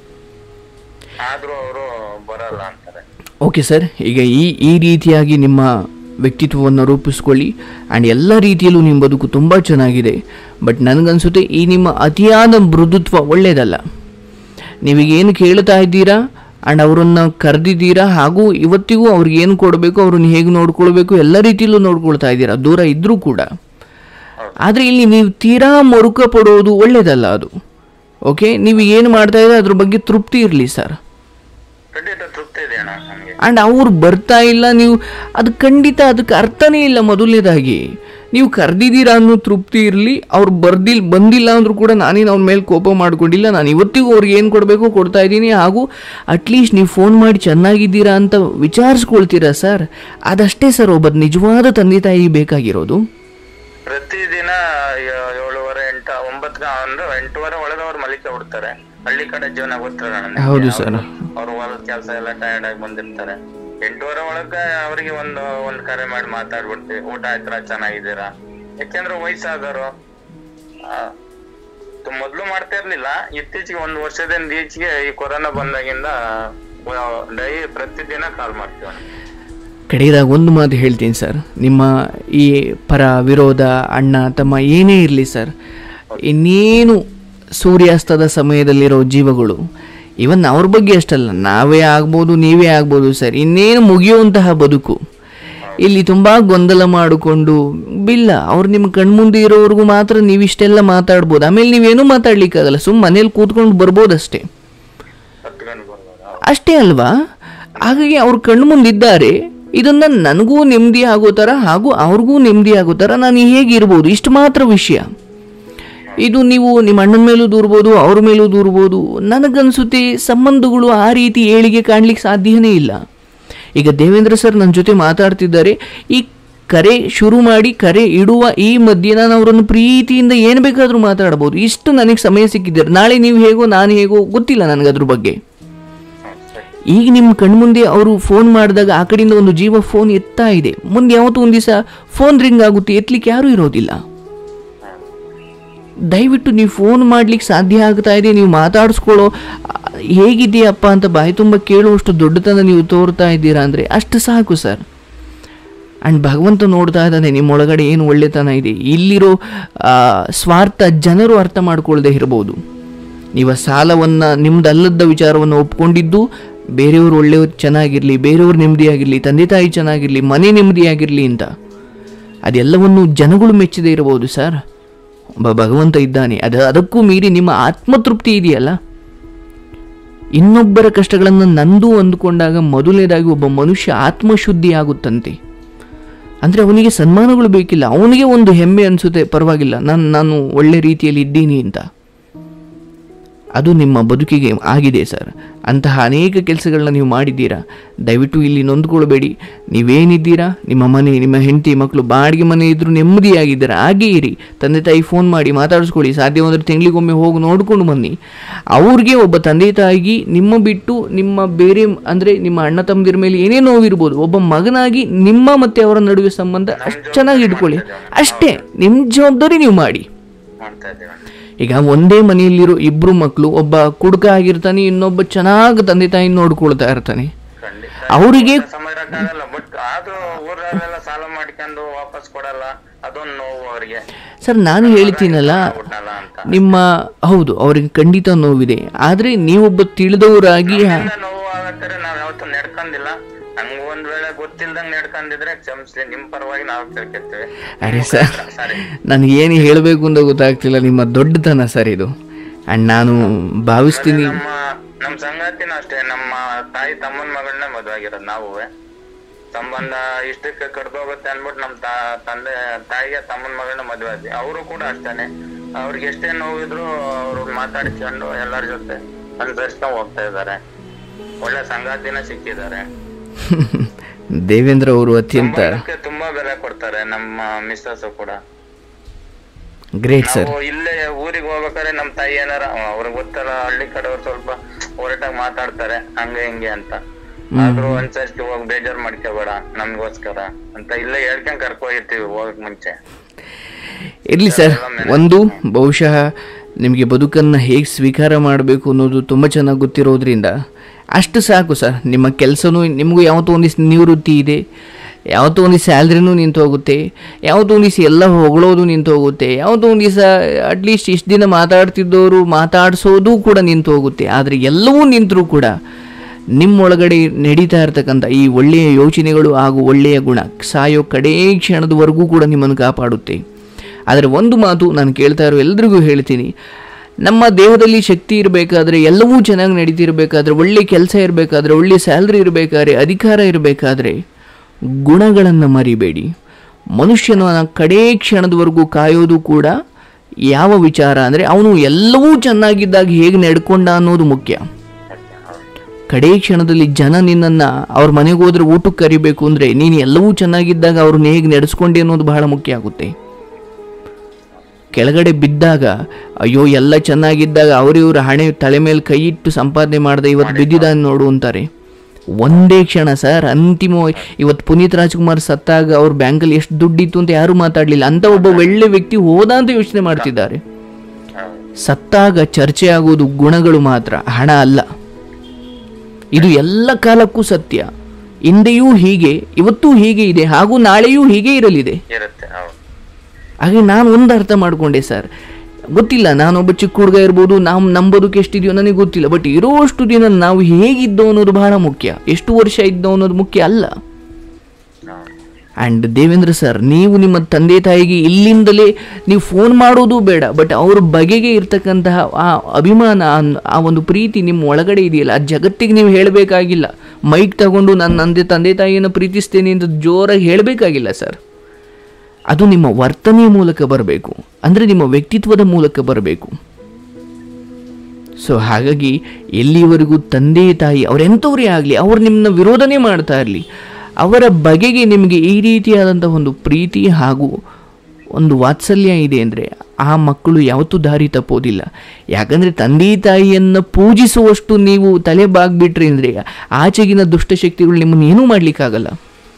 ಆದ್ರೂ ಅವರು ಬರಲ್ಲ ಅಂತಾರೆ ಓಕೆ ಸರ್ ಈಗ ಈ ಈ ರೀತಿಯಾಗಿ ನಿಮ್ಮ ವ್ಯಕ್ತಿತ್ವವನ್ನು ರೂಪಿಸ್ಕೊಳ್ಳಿ ಆ್ಯಂಡ್ ಎಲ್ಲ ರೀತಿಯಲ್ಲೂ ನಿಮ್ಮ ಬದುಕು ತುಂಬ ಚೆನ್ನಾಗಿದೆ ಬಟ್ ನನಗನ್ಸುತ್ತೆ ಈ ನಿಮ್ಮ ಅತಿಯಾದ ಮೃದುತ್ವ ಒಳ್ಳೆಯದಲ್ಲ ನೀವೀಗ ಏನು ಕೇಳ್ತಾ ಇದ್ದೀರಾ ಆ್ಯಂಡ್ ಅವರನ್ನು ಕರೆದಿದ್ದೀರಾ ಹಾಗೂ ಇವತ್ತಿಗೂ ಅವ್ರಿಗೆ ಏನು ಕೊಡಬೇಕು ಅವ್ರನ್ನ ಹೇಗೆ ನೋಡ್ಕೊಳ್ಬೇಕು ಎಲ್ಲ ರೀತಿಯಲ್ಲೂ ನೋಡ್ಕೊಳ್ತಾ ಇದ್ದೀರಾ ದೂರ ಇದ್ದರೂ ಕೂಡ ಆದರೆ ಇಲ್ಲಿ ನೀವು ತೀರಾ ಮರುಕ ಪಡೋದು ಒಳ್ಳೆಯದಲ್ಲ ಅದು ಓಕೆ ನೀವು ಏನು ಮಾಡ್ತಾ ಇದ್ದೀರಾ ಅದ್ರ ಬಗ್ಗೆ ತೃಪ್ತಿ ಇರಲಿ ಸರ್ ಖಂಡಿತ ತೃಪ್ತಿ ಇದೆ ಅಣ್ಣ ನಮ್ಗೆ ಆ್ಯಂಡ್ ಅವ್ರು ಬರ್ತಾ ಇಲ್ಲ ನೀವು ಅದು ಖಂಡಿತ ಅದಕ್ಕೆ ಅರ್ಥನೇ ಇಲ್ಲ ಮೊದಲನೇದಾಗಿ ನೀವು ಕರೆದಿದ್ದೀರಾ ಅನ್ನೋ ತೃಪ್ತಿ ಇರಲಿ ಅವ್ರು ಬರ್ದಿಲ್ ಬಂದಿಲ್ಲ ಅಂದರೂ ಕೂಡ ನಾನೇನು ಅವ್ರ ಮೇಲೆ ಕೋಪ ಮಾಡ್ಕೊಂಡಿಲ್ಲ ನಾನು ಇವತ್ತಿಗೂ ಅವ್ರಿಗೆ ಏನು ಕೊಡಬೇಕು ಕೊಡ್ತಾ ಇದ್ದೀನಿ ಹಾಗೂ ಅಟ್ಲೀಸ್ಟ್ ನೀವು ಫೋನ್ ಮಾಡಿ ಚೆನ್ನಾಗಿದ್ದೀರಾ ಅಂತ ವಿಚಾರಿಸ್ಕೊಳ್ತೀರಾ ಸರ್ ಅದಷ್ಟೇ ಸರ್ ಒಬ್ಬ ನಿಜವಾದ ತಂದೆ ತಾಯಿ ಬೇಕಾಗಿರೋದು ಪ್ರತಿದಿನ ಏ- ಏಳುವರೆ ಎಂಟ ಒಂಬತ್ತು ಅಂದ್ರೆ ಎಂಟುವರೆ ಒಳಗೆ ಅವ್ರು ಮಲಿಕೆ ಬಿಡ್ತಾರೆ ಹಳ್ಳಿ ಕಡೆ ಜೀವನ ಗೊತ್ತಿಲ್ಲ ನನಗೆ. ಹೌದು ಸರ್ ಅವ್ರು ಹೊಲದ ಕೆಲಸ ಎಲ್ಲ ಟಯರ್ಡ್ ಆಗಿ ಬಂದಿರ್ತಾರೆ ಎಂಟುವರೆ ಒಳಗೆ ಅವರಿಗೆ ಒಂದು ಒಂದ್ ಕರೆ ಮಾಡಿ ಮಾತಾಡ್ಬಿಡ್ತೀವಿ ಊಟ ಆಯ್ತರ ಚೆನ್ನಾಗಿದ್ದೀರಾ ಯಾಕೆಂದ್ರೆ ವಯಸ್ಸಾದವರು ಮೊದ್ಲು ಮಾಡ್ತಾ ಇರ್ಲಿಲ್ಲ ಇತ್ತೀಚೆಗೆ ಒಂದು ವರ್ಷದಿಂದ ಈಚೆಗೆ ಈ ಕೊರೋನಾ ಬಂದಾಗಿಂದ ಡೈ ಪ್ರತಿದಿನ ಕಾಲ್ ಮಾಡ್ತೀವಿ ಕಡೆಯದಾಗ ಒಂದು ಮಾತು ಹೇಳ್ತೀನಿ ಸರ್ ನಿಮ್ಮ ಈ ಪರ ವಿರೋಧ ಅಣ್ಣ ತಮ್ಮ ಏನೇ ಇರಲಿ ಸರ್ ಇನ್ನೇನು ಸೂರ್ಯಾಸ್ತದ ಸಮಯದಲ್ಲಿರೋ ಜೀವಗಳು ಇವನ್ ಅವ್ರ ಬಗ್ಗೆ ಅಷ್ಟಲ್ಲ ನಾವೇ ಆಗ್ಬೋದು ನೀವೇ ಆಗ್ಬೋದು ಸರ್ ಇನ್ನೇನು ಮುಗಿಯುವಂತಹ ಬದುಕು ಇಲ್ಲಿ ತುಂಬಾ ಗೊಂದಲ ಮಾಡಿಕೊಂಡು ಬಿಲ್ಲ ಅವ್ರು ನಿಮ್ಮ ಕಣ್ಮುಂದೆ ಇರೋವರೆಗೂ ಮಾತ್ರ ನೀವಿಷ್ಟೆಲ್ಲ ಮಾತಾಡ್ಬೋದು ಆಮೇಲೆ ನೀವೇನೂ ಮಾತಾಡ್ಲಿಕ್ಕಾಗಲ್ಲ ಸುಮ್ಮ ಮನೇಲಿ ಕೂತ್ಕೊಂಡು ಬರ್ಬೋದಷ್ಟೇ ಹತ್ಕೊಂಡು ಬರ್ಬೋದು ಅಷ್ಟೇ ಅಲ್ವಾ ಹಾಗಾಗಿ ಅವ್ರ ಕಣ್ಣು ಮುಂದಿದ್ದಾರೆ ಇದನ್ನ ನನಗೂ ನೆಮ್ಮದಿ ಆಗೋ ಥರ ಹಾಗೂ ಅವ್ರಿಗೂ ನೆಮ್ಮದಿ ಆಗೋ ಥರ ನಾನು ಹೇಗಿರ್ಬೋದು ಇಷ್ಟು ಮಾತ್ರ ವಿಷಯ ಇದು ನೀವು ನಿಮ್ಮ ಅಣ್ಣನ ಮೇಲೂ ದೂರ್ಬೋದು ಅವ್ರ ಮೇಲೂ ದೂರ್ಬೋದು ನನಗನ್ಸುತ್ತೆ ಸಂಬಂಧಗಳು ಆ ರೀತಿ ಏಳಿಗೆ ಕಾಣ್ಲಿಕ್ಕೆ ಸಾಧ್ಯನೇ ಇಲ್ಲ ಈಗ ದೇವೇಂದ್ರ ಸರ್ ನನ್ನ ಜೊತೆ ಮಾತಾಡ್ತಿದ್ದಾರೆ ಈ ಕರೆ ಶುರು ಮಾಡಿ ಕರೆ ಇಡುವ ಈ ಮಧ್ಯೆ ನಾನು ಅವರನ್ನು ಪ್ರೀತಿಯಿಂದ ಏನು ಬೇಕಾದರೂ ಮಾತಾಡ್ಬೋದು ಇಷ್ಟು ನನಗೆ ಸಮಯ ಸಿಕ್ಕಿದ್ದಾರೆ ನಾಳೆ ನೀವು ಹೇಗೋ ನಾನು ಹೇಗೋ ಗೊತ್ತಿಲ್ಲ ನನಗೆ ಅದ್ರ ಬಗ್ಗೆ ಈಗ ನಿಮ್ಮ ಕಣ್ಮುಂದೆ ಅವರು ಫೋನ್ ಮಾಡಿದಾಗ ಆ ಕಡೆಯಿಂದ ಒಂದು ಜೀವ ಫೋನ್ ಎತ್ತಾ ಇದೆ ಮುಂದೆ ಯಾವತ್ತೂ ಒಂದು ದಿವಸ ಫೋನ್ ರಿಂಗ್ ಆಗುತ್ತೆ ಎತ್ತಲಿಕ್ಕೆ ಯಾರೂ ಇರೋದಿಲ್ಲ ದಯವಿಟ್ಟು ನೀವು ಫೋನ್ ಮಾಡ್ಲಿಕ್ಕೆ ಸಾಧ್ಯ ಆಗ್ತಾ ಇದೆ ನೀವು ಮಾತಾಡಿಸ್ಕೊಳ್ಳೋ ಆ, ಹೇಗಿದೆಯಪ್ಪ ಅಂತ ಬಾಯಿ ತುಂಬ ಕೇಳುವಷ್ಟು ದೊಡ್ಡತನ ನೀವು ತೋರ್ತಾ ಇದ್ದೀರಾ ಅಂದರೆ ಅಷ್ಟು ಸಾಕು ಸರ್ ಆ್ಯಂಡ್ ಭಗವಂತ ನೋಡ್ತಾ ಇದ್ದಾನೆ ನಿಮ್ಮೊಳಗಡೆ ಏನು ಒಳ್ಳೆತನ ಇದೆ ಇಲ್ಲಿರೋ ಆ, ಸ್ವಾರ್ಥ ಜನರು ಅರ್ಥ ಮಾಡ್ಕೊಳ್ಳದೆ ಇರ್ಬೋದು ನೀವು ಆ ಸಾಲವನ್ನು ನಿಮ್ದಲ್ಲದ ವಿಚಾರವನ್ನು ಒಪ್ಕೊಂಡಿದ್ದು ಬೇರೆಯವರು ಒಳ್ಳೆಯವ್ರು ಚೆನ್ನಾಗಿರಲಿ ಬೇರೆಯವ್ರು ನೆಮ್ಮದಿಯಾಗಿರಲಿ ತಂದೆ ತಾಯಿ ಚೆನ್ನಾಗಿರಲಿ ಮನೆ ನೆಮ್ಮದಿಯಾಗಿರಲಿ ಅಂತ ಅದೆಲ್ಲವನ್ನು ಜನಗಳು ಮೆಚ್ಚದೇ ಇರಬಹುದು ಸರ್ ಒಬ್ಬ ಭಗವಂತ ಇದ್ದಾನೆ ಅದು ಅದಕ್ಕೂ ಮೀರಿ ನಿಮ್ಮ ಆತ್ಮತೃಪ್ತಿ ಇದೆಯಲ್ಲ ಇನ್ನೊಬ್ಬರ ಕಷ್ಟಗಳನ್ನು ನಂದು ಅಂದುಕೊಂಡಾಗ ಮೊದಲನೇದಾಗಿ ಒಬ್ಬ ಮನುಷ್ಯ ಆತ್ಮಶುದ್ಧಿ ಆಗುತ್ತಂತೆ ಅಂದರೆ ಅವನಿಗೆ ಸನ್ಮಾನಗಳು ಬೇಕಿಲ್ಲ ಅವನಿಗೆ ಒಂದು ಹೆಮ್ಮೆ ಅನಿಸುತ್ತೆ ಪರವಾಗಿಲ್ಲ ನಾನು ನಾನು ಒಳ್ಳೆ ರೀತಿಯಲ್ಲಿ ಇದ್ದೀನಿ ಅಂತ ಅದು ನಿಮ್ಮ ಬದುಕಿಗೆ ಆಗಿದೆ ಸರ್ ಅಂತಹ ಅನೇಕ ಕೆಲಸಗಳನ್ನ ನೀವು ಮಾಡಿದ್ದೀರಾ ದಯವಿಟ್ಟು ಇಲ್ಲಿ ನೊಂದ್ಕೊಳ್ಬೇಡಿ ನೀವೇನಿದ್ದೀರಾ ನಿಮ್ಮ ಮನೆ ನಿಮ್ಮ ಹೆಂಡತಿ ಮಕ್ಕಳು ಬಾಡಿಗೆ ಮನೆ ಇದ್ರೂ ನೆಮ್ಮದಿಯಾಗಿದ್ದೀರಾ ಹಾಗೇ ಇರಿ ತಂದೆ ತಾಯಿ ಫೋನ್ ಮಾಡಿ ಮಾತಾಡಿಸ್ಕೊಳ್ಳಿ ಸಾಧ್ಯವಾದರೆ ತಿಂಗಳಿಗೊಮ್ಮೆ ಹೋಗಿ ನೋಡ್ಕೊಂಡು ಬನ್ನಿ ಅವ್ರಿಗೆ ಒಬ್ಬ ತಂದೆ ತಾಯಿಗೆ ನಿಮ್ಮ ಬಿಟ್ಟು ನಿಮ್ಮ ಬೇರೆ ಅಂದರೆ ನಿಮ್ಮ ಅಣ್ಣ ತಮ್ಮದಿರ ಮೇಲೆ ಏನೇ ನೋವಿರ್ಬೋದು ಒಬ್ಬ ಮಗನಾಗಿ ನಿಮ್ಮ ಮತ್ತು ಅವರ ನಡುವೆ ಸಂಬಂಧ ಅಷ್ಟು ಚೆನ್ನಾಗಿ ಇಟ್ಕೊಳ್ಳಿ ಅಷ್ಟೇ ನಿಮ್ಮ ಜವಾಬ್ದಾರಿ ನೀವು ಮಾಡಿ ಮಾಡ್ತಾ ಇದ್ದೀವಿ ಈಗ ಒಂದೇ ಮನೆಯಲ್ಲಿರೋ ಇಬ್ರು ಮಕ್ಕಳು ಒಬ್ಬ ಕುಡುಕ ಆಗಿರ್ತಾನೆ ಇನ್ನೊಬ್ಬ ಚೆನ್ನಾಗಿ ತಂದೆ ತಾಯಿ ನೋಡ್ಕೊಳ್ತಾ ಇರ್ತಾನೆ ಖಂಡಿತ ಅವರಿಗೆ ಸಮಯ ಇರಕ್ಕಾಗಲ್ಲ ಬಟ್ ಆದ್ರೂ ಊರಲ್ಲೆಲ್ಲ ಸಾಲ ಮಾಡ್ಕೊಂಡು ವಾಪಸ್ ಕೊಡಲ್ಲ ಅದೊಂದು ನೋವು ಅವ್ರಿಗೆ ಸರ್ ನಾನು ಹೇಳ್ತೀನಲ್ಲ ಕೊಟ್ನಲ್ಲ ಅಂತ ನಿಮ್ಮ ಹೌದು ಅವ್ರಿಗೆ ಖಂಡಿತ ನೋವಿದೆ ಆದರೆ ನೀವೊಬ್ಬ ತಿಳಿದವರಾಗಿ ನಮ್ಮಿಂದ ನೋವು ಆಗತ್ತಾರೆ ನಾವ್ ಯಾವತ್ತೂ ನಡ್ಕೊಂಡಿಲ್ಲ ಹಂಗ ಒಂದ್ ವೇಳೆ ಗೊತ್ತಿಲ್ದಂಗ್ ನಡ್ಕೊಂಡಿದ್ರೆ ಕ್ಷಮಿಸ್ಲಿ ನಿಮ್ ಪರವಾಗಿ ನಾವು ಕೇಳ್ಕೊತೀವಿ ಅರೆ ಸರ್ ಸಾರಿ ನನಗೆ ಏನು ಹೇಳಬೇಕು ಅಂತ ಗೊತ್ತಾಗ್ತಿಲ್ಲ ನಿಮ್ಮ ದೊಡ್ಡತನ ಸರ್ ಇದು ಆ್ಯಂಡ್ ನಾನು ಭಾವಿಸ್ತೀನಿ ನಮ್ಮ ನಮ್ ಸಂಗಾತಿನೂ ಅಷ್ಟೇ ನಮ್ಮ ತಾಯಿ ತಮ್ಮನ ಮಗಳನ್ನೇ ಮದ್ವೆ ಆಗಿರೋದು ನಾವುವೆ ಸಂಬಂಧ ಇಷ್ಟಕ್ಕೆ ಕಡ್ದೋಗುತ್ತೆ ಅನ್ಬಿಟ್ಟು ನಮ್ ತಾ ತಂದೆ ತಾಯಿಗೆ ತಮ್ಮನ ಮಗಳನ್ನ ಮದ್ವೆ ಆದ್ವಿ ಅವರು ಕೂಡ ಅಷ್ಟೇನೆ ಅವ್ರಿಗೆ ಎಷ್ಟೇ ನೋವಿದ್ರು ಅವ್ರು ಮಾತಾಡ್ಕೊಂಡು ಎಲ್ಲರ ಜೊತೆ ಅನುಸರಿಸ್ಕೊಂಡ್ ಹೋಗ್ತಾ ಇದಾರೆ ಒಳ್ಳೆ ಸಂಗಾತಿನ ಸಿಕ್ಕಿದ್ದಾರೆ ದೇವೇಂದ್ರ ಅವರು ಅತ್ಯಂತ ಸಂಬಂಧಕ್ಕೆ ತುಂಬಾ ಬೆಲೆ ಕೊಡ್ತಾರೆ ನಮ್ಮ ಮಿಸ್ಸಸ್ ಕೂಡ ಗ್ರೇಟ್ ಸರ್ ನಾವು ಇಲ್ಲೇ ಊರಿಗೆ ಹೋಗ್ಬೇಕಾದ್ರೆ ನಮ್ ತಾಯಿ ಏನಾರ ಅವ್ರಿಗೆ ಗೊತ್ತಲ್ಲ ಹಳ್ಳಿ ಕಡೆಯವ್ರು ಸ್ವಲ್ಪ ಹೊರಟಾಗಿ ಮಾತಾಡ್ತಾರೆ ಹಂಗೆ ಹಿಂಗೆ ಅಂತ ಆದ್ರೂ ಅನ್ಸಷ್ಟು ಹೋಗಿ ಬೇಜಾರ್ ಮಾಡ್ಕೋಬೇಡ ನಮ್ಗೋಸ್ಕರ ಅಂತ ಇಲ್ಲೇ ಹೇಳ್ಕೊಂಡ್ ಕರ್ಕೋಗಿರ್ತೀವಿ ಹೋಗಕ್ ಮುಂಚೆ ಇರಲಿ ಸರ್ ಒಂದು ಬಹುಶಃ ನಿಮಗೆ ಬದುಕನ್ನು ಹೇಗೆ ಸ್ವೀಕಾರ ಮಾಡಬೇಕು ಅನ್ನೋದು ತುಂಬ ಚೆನ್ನಾಗಿ ಗೊತ್ತಿರೋದ್ರಿಂದ ಅಷ್ಟು ಸಾಕು ಸರ್ ನಿಮ್ಮ ಕೆಲಸನೂ ನಿಮಗೂ ಯಾವತ್ತೋ ಒಂದಿಷ್ಟು ನಿವೃತ್ತಿ ಇದೆ ಯಾವತ್ತೋ ಒಂದು ಸ್ಯಾಲ್ರಿನೂ ನಿಂತು ಹೋಗುತ್ತೆ ಯಾವತ್ತೋ ಒಂದು ದಿವಸ ಎಲ್ಲ ಹೊಗಳೋದು ನಿಂತು ಹೋಗುತ್ತೆ ಯಾವತ್ತೋ ಒಂದು ದಿವಸ ಅಟ್ಲೀಸ್ಟ್ ಇಷ್ಟು ದಿನ ಮಾತಾಡ್ತಿದ್ದವರು ಮಾತಾಡಿಸೋದು ಕೂಡ ನಿಂತು ಹೋಗುತ್ತೆ ಆದರೆ ಎಲ್ಲವೂ ನಿಂತರೂ ಕೂಡ ನಿಮ್ಮೊಳಗಡೆ ನಡೀತಾ ಇರತಕ್ಕಂಥ ಈ ಒಳ್ಳೆಯ ಯೋಚನೆಗಳು ಹಾಗೂ ಒಳ್ಳೆಯ ಗುಣ ಸಾಯೋ ಕಡೇ ಕ್ಷಣದವರೆಗೂ ಕೂಡ ನಿಮ್ಮನ್ನು ಕಾಪಾಡುತ್ತೆ ಆದರೆ ಒಂದು ಮಾತು ನಾನು ಕೇಳ್ತಾ ಇರೋ ಎಲ್ರಿಗೂ ಹೇಳ್ತೀನಿ ನಮ್ಮ ದೇಹದಲ್ಲಿ ಶಕ್ತಿ ಇರಬೇಕಾದ್ರೆ ಎಲ್ಲವೂ ಚೆನ್ನಾಗಿ ನಡೀತಿರ್ಬೇಕಾದ್ರೆ ಒಳ್ಳೆ ಕೆಲಸ ಇರಬೇಕಾದ್ರೆ ಒಳ್ಳೆ ಸ್ಯಾಲ್ರಿ ಇರಬೇಕಾದ್ರೆ ಅಧಿಕಾರ ಇರಬೇಕಾದ್ರೆ ಗುಣಗಳನ್ನು ಮರಿಬೇಡಿ ಮನುಷ್ಯನ ಕಡೇ ಕ್ಷಣದವರೆಗೂ ಕಾಯೋದು ಕೂಡ ಯಾವ ವಿಚಾರ ಅಂದರೆ ಅವನು ಎಲ್ಲವೂ ಚೆನ್ನಾಗಿದ್ದಾಗ ಹೇಗೆ ನಡ್ಕೊಂಡ ಅನ್ನೋದು ಮುಖ್ಯ ಕಡೇ ಕ್ಷಣದಲ್ಲಿ ಜನ ನಿನ್ನನ್ನು ಅವ್ರ ಮನೆಗೆ ಹೋದ್ರೆ ಊಟಕ್ಕೆ ಕರಿಬೇಕು ಅಂದರೆ ನೀನು ಎಲ್ಲವೂ ಚೆನ್ನಾಗಿದ್ದಾಗ ಅವ್ರನ್ನ ಹೇಗೆ ನಡೆಸ್ಕೊಂಡೆ ಅನ್ನೋದು ಬಹಳ ಮುಖ್ಯ ಆಗುತ್ತೆ ಕೆಳಗಡೆ ಬಿದ್ದಾಗ ಅಯ್ಯೋ ಎಲ್ಲ ಚೆನ್ನಾಗಿದ್ದಾಗ ಅವರಿವ್ರ ಹಣೆ ತಲೆ ಮೇಲೆ ಕೈ ಇಟ್ಟು ಸಂಪಾದನೆ ಮಾಡದೆ ಇವತ್ತು ಬಿದ್ದಿದ್ದಾನೆ ನೋಡು ಅಂತಾರೆ ಒಂದೇ ಕ್ಷಣ ಸರ್ ಅಂತಿಮವಾಗಿ ಇವತ್ತು ಪುನೀತ್ ರಾಜ್ಕುಮಾರ್ ಸತ್ತಾಗ ಅವ್ರ ಬ್ಯಾಂಕಲ್ಲಿ ಎಷ್ಟು ದುಡ್ಡಿತ್ತು ಅಂತ ಯಾರೂ ಮಾತಾಡಲಿಲ್ಲ ಅಂತ ಒಬ್ಬ ಒಳ್ಳೆ ವ್ಯಕ್ತಿ ಹೋದ ಅಂತ ಯೋಚನೆ ಮಾಡ್ತಿದ್ದಾರೆ ಸತ್ತಾಗ ಚರ್ಚೆ ಆಗೋದು ಗುಣಗಳು ಮಾತ್ರ ಹಣ ಅಲ್ಲ ಇದು ಎಲ್ಲ ಕಾಲಕ್ಕೂ ಸತ್ಯ ಹಿಂದೆಯೂ ಹೀಗೆ ಇವತ್ತೂ ಹೀಗೆ ಇದೆ ಹಾಗೂ ನಾಳೆಯೂ ಹೀಗೆ ಇರಲಿದೆ ಇರುತ್ತೆ ಹೌದು ಹಾಗೆ ನಾನು ಒಂದು ಅರ್ಥ ಮಾಡಿಕೊಂಡೆ ಸರ್ ಗೊತ್ತಿಲ್ಲ ನಾನೊಬ್ಬ ಚಿಕ್ಕ ಹುಡುಗ ಇರ್ಬೋದು ನಾವು ನಮ್ಮ ಬದುಕು ಎಷ್ಟಿದೆಯೋ ನನಗೆ ಗೊತ್ತಿಲ್ಲ ಬಟ್ ಇರೋಷ್ಟು ದಿನ ನಾವು ಹೇಗಿದ್ದೋ ಅನ್ನೋದು ಬಹಳ ಮುಖ್ಯ ಎಷ್ಟು ವರ್ಷ ಇದ್ದೋ ಅನ್ನೋದು ಮುಖ್ಯ ಅಲ್ಲ ಹೌದು. ಆ್ಯಂಡ್ ದೇವೇಂದ್ರ ಸರ್ ನೀವು ನಿಮ್ಮ ತಂದೆ ತಾಯಿಗೆ ಇಲ್ಲಿಂದಲೇ ನೀವು ಫೋನ್ ಮಾಡೋದು ಬೇಡ ಬಟ್ ಅವ್ರ ಬಗೆಗೆ ಇರ್ತಕ್ಕಂತಹ ಆ ಅಭಿಮಾನ ಆ- ಆ ಒಂದು ಪ್ರೀತಿ ನಿಮ್ಮ ಒಳಗಡೆ ಇದೆಯಲ್ಲ ಆ ಜಗತ್ತಿಗೆ ನೀವು ಹೇಳಬೇಕಾಗಿಲ್ಲ ಮೈಕ್ ತಗೊಂಡು ನಾನು ನಂದೆ ತಂದೆ ತಾಯಿಯನ್ನು ಪ್ರೀತಿಸ್ತೇನೆ ಅಂತ ಜೋರಾಗಿ ಹೇಳಬೇಕಾಗಿಲ್ಲ ಸರ್ ಅದು ನಿಮ್ಮ ವರ್ತನೆಯ ಮೂಲಕ ಬರಬೇಕು ಅಂದರೆ ನಿಮ್ಮ ವ್ಯಕ್ತಿತ್ವದ ಮೂಲಕ ಬರಬೇಕು ಸೊ ಹಾಗಾಗಿ ಎಲ್ಲಿವರೆಗೂ ತಂದೆ ತಾಯಿ ಅವರೆಂಥವರೇ ಆಗಲಿ ಅವ್ರು ನಿಮ್ಮನ್ನ ವಿರೋಧನೆ ಮಾಡ್ತಾ ಇರಲಿ ಅವರ ಬಗೆಗೆ ನಿಮಗೆ ಈ ರೀತಿಯಾದಂಥ ಒಂದು ಪ್ರೀತಿ ಹಾಗೂ ಒಂದು ವಾತ್ಸಲ್ಯ ಇದೆ ಅಂದರೆ ಆ ಮಕ್ಕಳು ಯಾವತ್ತೂ ದಾರಿ ತಪ್ಪೋದಿಲ್ಲ ಯಾಕಂದರೆ ತಂದೆ ತಾಯಿಯನ್ನು ಪೂಜಿಸುವಷ್ಟು ನೀವು ತಲೆ ಬಾಗ್ಬಿಟ್ರಿ ಅಂದರೆ ಆಚೆಗಿನ ದುಷ್ಟಶಕ್ತಿಗಳು ನಿಮ್ಮನ್ನು ಏನೂ ಮಾಡಲಿಕ್ಕಾಗಲ್ಲ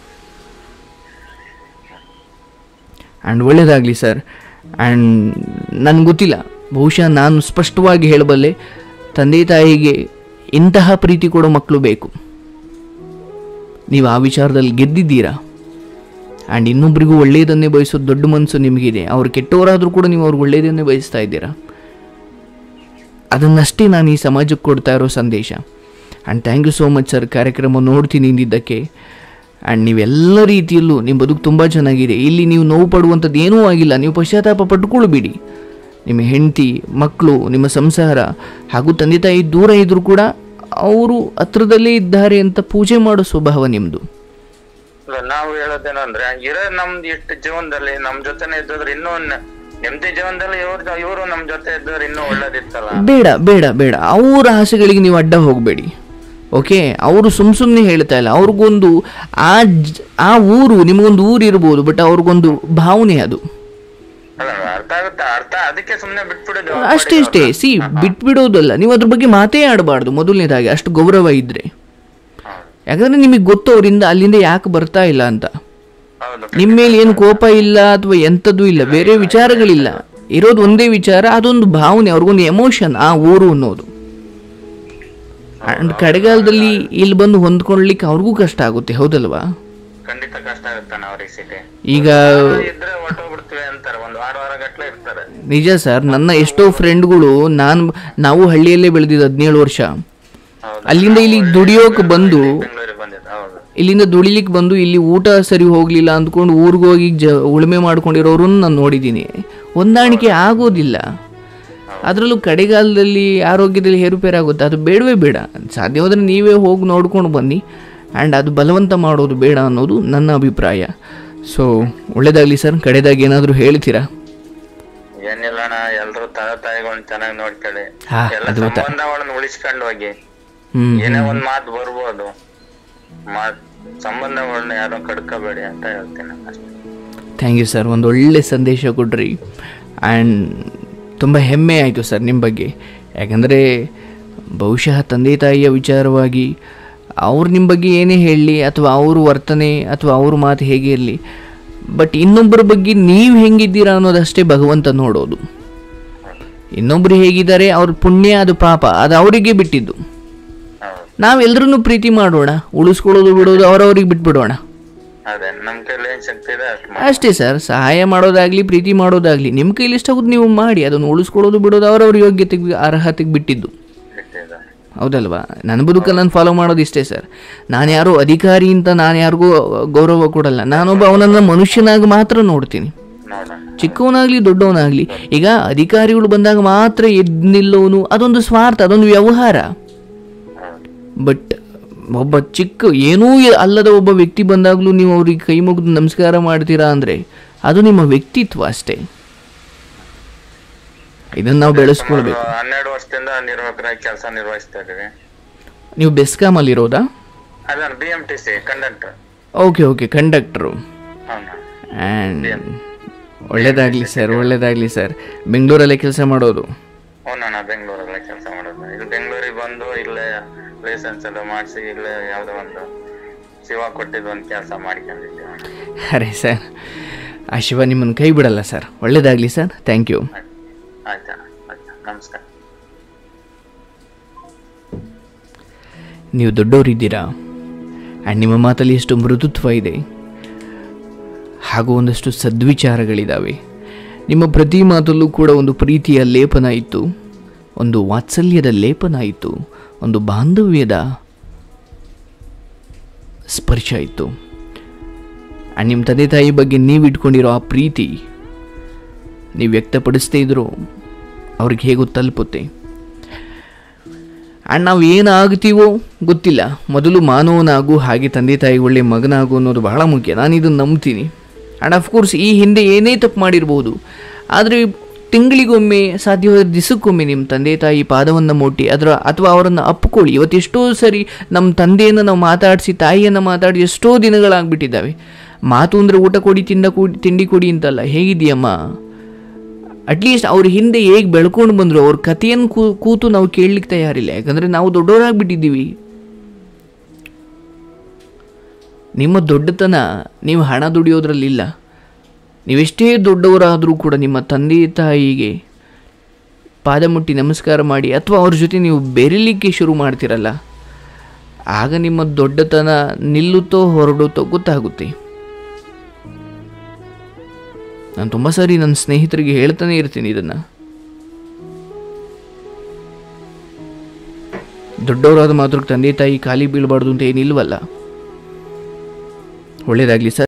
ಆ್ಯಂಡ್ ಒಳ್ಳೆಯದಾಗಲಿ ಸರ್ ಆ್ಯಂಡ್ ನನಗೆ ಗೊತ್ತಿಲ್ಲ ಬಹುಶಃ ನಾನು ಸ್ಪಷ್ಟವಾಗಿ ಹೇಳಬಲ್ಲೆ ತಂದೆ ತಾಯಿಗೆ ಇಂತಹ ಪ್ರೀತಿ ಕೊಡೋ ಮಕ್ಕಳು ಬೇಕು ನೀವು ಆ ವಿಚಾರದಲ್ಲಿ ಗೆದ್ದಿದ್ದೀರಾ ಆ್ಯಂಡ್ ಇನ್ನೊಬ್ಬರಿಗೂ ಒಳ್ಳೆಯದನ್ನೇ ಬಯಸೋ ದೊಡ್ಡ ಮನಸ್ಸು ನಿಮಗಿದೆ ಅವ್ರು ಕೆಟ್ಟವರಾದರೂ ಕೂಡ ನೀವು ಅವ್ರಿಗೆ ಒಳ್ಳೆಯದನ್ನೇ ಬಯಸ್ತಾ ಇದ್ದೀರಾ ಅದನ್ನಷ್ಟೇ ನಾನು ಈ ಸಮಾಜಕ್ಕೆ ಕೊಡ್ತಾ ಇರೋ ಸಂದೇಶ and thank you so much sir ಕಾರ್ಯಕ್ರಮ ನೋಡ್ತೀನಿ ಇಂದಿದ್ದಕ್ಕೆ ಆ್ಯಂಡ್ ನೀವೆಲ್ಲ ರೀತಿಯಲ್ಲೂ ನಿಮ್ಮ ಬದುಕು ತುಂಬ ಚೆನ್ನಾಗಿದೆ ಇಲ್ಲಿ ನೀವು ನೋವು ಪಡುವಂಥದ್ದು ಏನೂ ಆಗಿಲ್ಲ ನೀವು ಪಶ್ಚಾತ್ತಾಪ ಪಟ್ಕೊಳ್ಬೇಡಿ ನಿಮ್ಮ ಹೆಂಡತಿ ಮಕ್ಕಳು ನಿಮ್ಮ ಸಂಸಾರ ಹಾಗೂ ತಂದೆ ತಾಯಿ ದೂರ ಇದ್ದರೂ ಕೂಡ ಅವರು ಹತ್ರದಲ್ಲೇ ಇದ್ದಾರೆ ಅಂತ ಪೂಜೆ ಮಾಡೋ ಸ್ವಭಾವ ನಿಮ್ಮದು ಇಲ್ಲ ನಾವು ಹೇಳೋದೇನಂದ್ರೆ ಇರೋ ನಮ್ದು ಇಷ್ಟು ಜೀವನದಲ್ಲಿ ನಮ್ ಜೊತೆನೆ ಇದ್ದದ್ರೆ ಇನ್ನೂ ನ- ನೆಮ್ಮದಿ ಜೀವನದಲ್ಲಿ ಇವ್ರ ಇವರು ನಮ್ ಜೊತೆ ಇದ್ದವ್ರು ಇನ್ನೂ ಒಳ್ಳೇದಿತ್ತಲ್ಲ ಬೇಡ ಬೇಡ ಬೇಡ ಅವ್ರ ಆಸೆಗಳಿಗೆ ನೀವು ಅಡ್ಡ ಹೋಗಬೇಡಿ ಓಕೆ ಅವರು ಸುಮ್ ಸುಮ್ಮನೆ ಹೇಳ್ತಾ ಇಲ್ಲ ಅವ್ರಿಗೊಂದು ಆ ಜ್- ಆ ಊರು ನಿಮಗೊಂದು ಊರು ಇರ್ಬೋದು ಬಟ್ ಅವ್ರಿಗೊಂದು ಭಾವನೆ ಅದು ಅಲ್ಲ ಅರ್ಥ ಆಗುತ್ತೆ ಅರ್ಥ ಅದಕ್ಕೆ ಸುಮ್ನೆ ಬಿಟ್ಬಿಡೋದು ಅಷ್ಟೇ ಅಷ್ಟೇ ಸಿ ಬಿಟ್ಬಿಡೋದಲ್ಲ ನೀವು ಅದ್ರ ಬಗ್ಗೆ ಮಾತೇ ಆಡಬಾರ್ದು ಮೊದಲನೇದಾಗಿ ಅಷ್ಟು ಗೌರವ ಇದ್ರೆ ಯಾಕಂದ್ರೆ ನಿಮಗೆ ಗೊತ್ತು ಅವರಿಂದ ಅಲ್ಲಿಂದ ಯಾಕೆ ಬರ್ತಾ ಇಲ್ಲ ಅಂತ ಹೌದು ನಿಮ್ಮ ಮೇಲೆ ಏನು ಕೋಪ ಇಲ್ಲ ಅಥವಾ ಎಂಥದ್ದು ಇಲ್ಲ ಬೇರೆ ವಿಚಾರಗಳಿಲ್ಲ ಇರೋದು ಒಂದೇ ವಿಚಾರ ಅದೊಂದು ಭಾವನೆ ಅವ್ರಿಗೊಂದು ಎಮೋಷನ್ ಆ ಊರು ಅನ್ನೋದು ಅಂಡ್ ಕಡೆಗಾಲದಲ್ಲಿ ಇಲ್ಲಿ ಬಂದು ಹೊಂದ್ಕೊಳ್ಳಿಕ್ಕೆ ಅವ್ರಿಗೂ ಕಷ್ಟ ಆಗುತ್ತೆ ಹೌದಲ್ವಾ ಖಂಡಿತ ಕಷ್ಟ ಆಗುತ್ತಾನ ಅವ್ರಿಗೆ ಸಿಟಿ ಈಗ ಇದ್ರೆ ಹೊಟ್ಟೋಗ್ಬಿಡ್ತೀವಿ ಅಂತಾರೆ ಒಂದ್ ವಾರ ವಾರ ಗಟ್ಲೆ ಇರ್ತಾರೆ ನಿಜ ಸರ್ ನನ್ನ ಎಷ್ಟೋ ಫ್ರೆಂಡ್ಗಳು ನಾನು ನಾವು ಹಳ್ಳಿಯಲ್ಲೇ ಬೆಳೆದಿದ್ದು ಹದಿನೇಳು ವರ್ಷ ಹೌದು ಅಲ್ಲಿಂದ ಇಲ್ಲಿ ದುಡಿಯೋಕೆ ಬಂದು ಬೆಂಗಳೂರಿಗೆ ಬಂದಿದ್ದು ಹೌದು ಇಲ್ಲಿಂದ ದುಡಿಲಿಕ್ಕೆ ಬಂದು ಇಲ್ಲಿ ಊಟ ಸರಿ ಹೋಗಲಿಲ್ಲ ಅಂದ್ಕೊಂಡು ಊರಿಗೆ ಹೋಗಿ ಜ ಉಳುಮೆ ಮಾಡ್ಕೊಂಡಿರೋರನ್ನು ನಾನು ನೋಡಿದ್ದೀನಿ ಹೊಂದಾಣಿಕೆ ಆಗೋದಿಲ್ಲ ಅದರಲ್ಲೂ ಕಡೆಗಾಲದಲ್ಲಿ ಆರೋಗ್ಯದಲ್ಲಿ ಏರುಪೇರಾಗುತ್ತೆ ಅದು ಬೇಡವೇ ಬೇಡ ಸಾಧ್ಯವಾದರೆ ನೀವೇ ಹೋಗಿ ನೋಡ್ಕೊಂಡು ಬನ್ನಿ ಆ್ಯಂಡ್ ಅದು ಬಲವಂತ ಮಾಡೋದು ಬೇಡ ಅನ್ನೋದು ನನ್ನ ಅಭಿಪ್ರಾಯ ಸೊ ಒಳ್ಳೇದಾಗಲಿ ಸರ್ ಕಡೆದಾಗಿ ಏನಾದರೂ ಹೇಳ್ತೀರಾ ಏನಿಲ್ಲ ಅಣ್ಣ ಎಲ್ರು ತಂದೆ ತಾಯಿಗಳನ್ನ ಚೆನ್ನಾಗಿ ನೋಡ್ಕೊಳ್ಳಿ ಹಾ, ಎಲ್ಲ ಅದು ಗೊತ್ತಾ. ಸಂಬಂಧಗಳನ್ನ ಉಳಿಸ್ಕೊಂಡು ಹೋಗಿ ಹ್ಞೂ ಏನೇ ಒಂದ್ ಮಾತು ಬರ್ಬೋದು ಮಾತ್ ಸಂಬಂಧಗಳನ್ನ ಯಾರು ಕಡ್ಕೋಬೇಡಿ ಅಂತ ಹೇಳ್ತೀನಿ ಅಷ್ಟೇ ಥ್ಯಾಂಕ್ ಯು ಸರ್ ಒಂದು ಒಳ್ಳೆ ಸಂದೇಶ ಕೊಡ್ರಿ ಆ್ಯಂಡ್ ತುಂಬ ಹೆಮ್ಮೆ ಆಯಿತು ಸರ್ ನಿಮ್ಮ ಬಗ್ಗೆ ಯಾಕಂದರೆ ಬಹುಶಃ ತಂದೆ ತಾಯಿಯ ವಿಚಾರವಾಗಿ ಅವ್ರು ನಿಮ್ಮ ಬಗ್ಗೆ ಏನೇ ಹೇಳಲಿ ಅಥವಾ ಅವ್ರ ವರ್ತನೆ ಅಥವಾ ಅವ್ರ ಮಾತು ಹೇಗೆ ಇರಲಿ ಬಟ್ ಇನ್ನೊಬ್ಬರ ಬಗ್ಗೆ ನೀವು ಹೆಂಗಿದ್ದೀರಾ ಅನ್ನೋದಷ್ಟೇ ಭಗವಂತ ನೋಡೋದು ಇನ್ನೊಬ್ರು ಹೇಗಿದ್ದಾರೆ ಅವ್ರ ಪುಣ್ಯ ಅದು ಪಾಪ ಅದು ಅವರಿಗೆ ಬಿಟ್ಟಿದ್ದು ಹೌದು ನಾವೆಲ್ಲರೂ ಪ್ರೀತಿ ಮಾಡೋಣ ಉಳಿಸ್ಕೊಳ್ಳೋದು ಬಿಡೋದು ಅವರವ್ರಿಗೆ ಬಿಟ್ಬಿಡೋಣ ಅದೇ ನಮ್ ಕೈಲಿ ಏನ್ ಶಕ್ತಿ ಇದೆ ಅಷ್ಟು ಮಾಡಿ ಅಷ್ಟೇ ಸರ್ ಸಹಾಯ ಮಾಡೋದಾಗ್ಲಿ ಪ್ರೀತಿ ಮಾಡೋದಾಗ್ಲಿ ನಿಮ್ಮ ಕೈಲಿ ಎಷ್ಟಾಗುತ್ತೆ ನೀವು ಮಾಡಿ ಅದನ್ನು ಉಳಿಸ್ಕೊಳ್ಳೋದು ಬಿಡೋದು ಅವರವ್ರ ಯೋಗ್ಯತೆಗೆ ಅರ್ಹತೆಗೆ ಬಿಟ್ಟಿದ್ದು ಬಿಟ್ಟಿದೆ ಹೌದಲ್ವಾ ನನ್ನ ಬದುಕಲ್ಲಿ ನಾನು ಫಾಲೋ ಮಾಡೋದು ಇಷ್ಟೇ ಸರ್ ನಾನು ಯಾರೋ ಅಧಿಕಾರಿ ಅಂತ ನಾನು ಯಾರಿಗೂ ಗೌರವ ಕೊಡಲ್ಲ ನಾನೊಬ್ಬ ಅವನನ್ನು ಮನುಷ್ಯನಾಗಿ ಮಾತ್ರ ನೋಡ್ತೀನಿ ನೋಡೋಣ ಚಿಕ್ಕವನಾಗ್ಲಿ ದೊಡ್ಡವನಾಗ್ಲಿ ಈಗ ಅಧಿಕಾರಿಗಳು ಬಂದಾಗ ಮಾತ್ರ ಎದ್ದು ನಿಲ್ಲೋನು ಅದೊಂದು ಸ್ವಾರ್ಥ ಅದೊಂದು ವ್ಯವಹಾರ ಹೌದು ಬಟ್ ಒಬ್ಬ ಚಿಕ್ಕ ಏನೂ ಇ- ಅಲ್ಲದ ಒಬ್ಬ ವ್ಯಕ್ತಿ ಬಂದಾಗಲೂ ನೀವು ಅವ್ರಿಗೆ ಕೈ ಮುಗಿದು ನಮಸ್ಕಾರ ಮಾಡ್ತೀರಾ ಅಂದರೆ ಅದು ನಿಮ್ಮ ವ್ಯಕ್ತಿತ್ವ ಅಷ್ಟೇ ಇದನ್ನು ನಾವು ಬೆಳೆಸ್ಕೊಳ್ಬೇಕು ಸುಮಾರು ಹನ್ನೆರಡು ವರ್ಷದಿಂದ ನಿರ್ವಾಹಕರಾಗಿ ಕೆಲಸ ನಿರ್ವಹಿಸ್ತಾ ಇದೀವಿ ನೀವು ಬೆಸ್ಕಾಮಲ್ಲಿ ಇರೋದಾ ಅದನ್ನ B M T C conductor okay okay conductor ಹೌದಾ ಆ್ಯಂಡ್ ಒಳ್ಳೇದಾಗಲಿ ಸರ್ ಒಳ್ಳೇದಾಗಲಿ ಸರ್ ಬೆಂಗಳೂರಲ್ಲೇ ಕೆಲಸ ಮಾಡೋದು ಹ್ಞೂ ನಾನು ಬೆಂಗಳೂರಲ್ಲೇ ಕೆಲಸ ಮಾಡೋದು ಇಲ್ಲಿ ಬೆಂಗಳೂರಿಗೆ ಬಂದು ಇಲ್ಲೇ ಲೈಸೆನ್ಸ್ ಎಲ್ಲ ಮಾಡಿಸಿ ಇಲ್ಲೇ ಯಾವುದೋ ಒಂದು ಶಿವ ಕೊಟ್ಟಿದ್ದು ಒಂದು ಕೆಲಸ ಮಾಡ್ಕೊಂಡಿದ್ದೆ ಅರೆ ಸರ್ ಆ ಶಿವ ನಿಮ್ಮನ್ನು ಕೈ ಬಿಡಲ್ಲ ಸರ್ ಒಳ್ಳೇದಾಗಲಿ ಸರ್ ಥ್ಯಾಂಕ್ ಯು ಆಯ್ತಾ ಆಯ್ತಾ ನಮಸ್ಕಾರ ನೀವು ದೊಡ್ಡವರಿದ್ದೀರಾ ಆ್ಯಂಡ್ ನಿಮ್ಮ ಮಾತಲ್ಲಿ ಎಷ್ಟು ಮೃದುತ್ವ ಇದೆ ಹಾಗೂ ಒಂದಷ್ಟು ಸದ್ವಿಚಾರಗಳಿದ್ದಾವೆ ನಿಮ್ಮ ಪ್ರತಿ ಮಾತಲ್ಲೂ ಕೂಡ ಒಂದು ಪ್ರೀತಿಯ ಲೇಪನ ಇತ್ತು ಒಂದು ವಾತ್ಸಲ್ಯದ ಲೇಪನ ಇತ್ತು ಒಂದು ಬಾಂಧವ್ಯದ ಸ್ಪರ್ಶ ಇತ್ತು ಆ್ಯಂಡ್ ನಿಮ್ಮ ತಂದೆ ತಾಯಿ ಬಗ್ಗೆ ನೀವು ಇಟ್ಕೊಂಡಿರೋ ಆ ಪ್ರೀತಿ ನೀವು ವ್ಯಕ್ತಪಡಿಸದೇ ಇದ್ರೂ ಅವ್ರಿಗೆ ಹೇಗೋ ತಲುಪುತ್ತೆ ಆ್ಯಂಡ್ ನಾವು ಏನಾಗ್ತೀವೋ ಗೊತ್ತಿಲ್ಲ ಮೊದಲು ಮಾನವನಾಗು ಹಾಗೆ ತಂದೆ ತಾಯಿ ಒಳ್ಳೆ ಮಗನಾಗು ಅನ್ನೋದು ಬಹಳ ಮುಖ್ಯ ನಾನು ಇದನ್ನು ನಂಬ್ತೀನಿ ಆ್ಯಂಡ್ ಅಫ್ಕೋರ್ಸ್ ಈ ಹಿಂದೆ ಏನೇ ತಪ್ಪು ಮಾಡಿರ್ಬೋದು ಆದರೆ ತಿಂಗಳಿಗೊಮ್ಮೆ ಸಾಧ್ಯವಾದ ದಿಸಕ್ಕೊಮ್ಮೆ ನಿಮ್ಮ ತಂದೆ ತಾಯಿ ಪಾದವನ್ನು ಮುಟ್ಟಿ ಅದರ ಅಥವಾ ಅವರನ್ನು ಅಪ್ಪಿಕೊಳ್ಳಿ ಇವತ್ತು ಎಷ್ಟೋ ಸರಿ ನಮ್ಮ ತಂದೆಯನ್ನು ನಾವು ಮಾತಾಡಿಸಿ ತಾಯಿಯನ್ನು ಮಾತಾಡಿ ಎಷ್ಟೋ ದಿನಗಳಾಗ್ಬಿಟ್ಟಿದ್ದಾವೆ ಮಾತು ಅಂದರೆ ಊಟ ಕೊಡಿ ತಿಂದ ಕೊಡಿ ತಿಂಡಿ ಕೊಡಿ ಅಂತಲ್ಲ ಹೇಗಿದೆಯಮ್ಮ ಅಟ್ಲೀಸ್ಟ್ ಅವ್ರ ಹಿಂದೆ ಹೇಗೆ ಬೆಳ್ಕೊಂಡು ಬಂದರು ಅವ್ರ ಕಥೆಯನ್ನು ಕೂ ಕೂತು ನಾವು ಕೇಳಲಿಕ್ಕೆ ತಯಾರಿಲ್ಲ ಯಾಕಂದರೆ ನಾವು ದೊಡ್ಡವರಾಗ್ಬಿಟ್ಟಿದ್ದೀವಿ ನಿಮ್ಮ ದೊಡ್ಡತನ ನೀವು ಹಣ ದುಡಿಯೋದ್ರಲ್ಲಿಲ್ಲ ನೀವೆಷ್ಟೇ ದೊಡ್ಡವರಾದರೂ ಕೂಡ ನಿಮ್ಮ ತಂದೆ ತಾಯಿಗೆ ಪಾದ ಮುಟ್ಟಿ ನಮಸ್ಕಾರ ಮಾಡಿ ಅಥವಾ ಅವ್ರ ಜೊತೆ ನೀವು ಬೆರಿಲಿಕ್ಕೆ ಶುರು ಮಾಡ್ತಿರಲ್ಲ ಆಗ ನಿಮ್ಮ ದೊಡ್ಡತನ ನಿಲ್ಲುತ್ತೋ ಹೊರಡುತ್ತೋ ಗೊತ್ತಾಗುತ್ತೆ ನಾನು ತುಂಬ ಸಾರಿ ನನ್ನ ಸ್ನೇಹಿತರಿಗೆ ಹೇಳ್ತಾನೆ ಇರ್ತೀನಿ ಇದನ್ನು ದೊಡ್ಡವರಾದ ಮಾತ್ರ ತಂದೆ ತಾಯಿ ಖಾಲಿ ಬೀಳಬಾರ್ದು ಅಂತ ಏನಿಲ್ವಲ್ಲ ಒಳ್ಳೇದಾಗಲಿ ಸರ್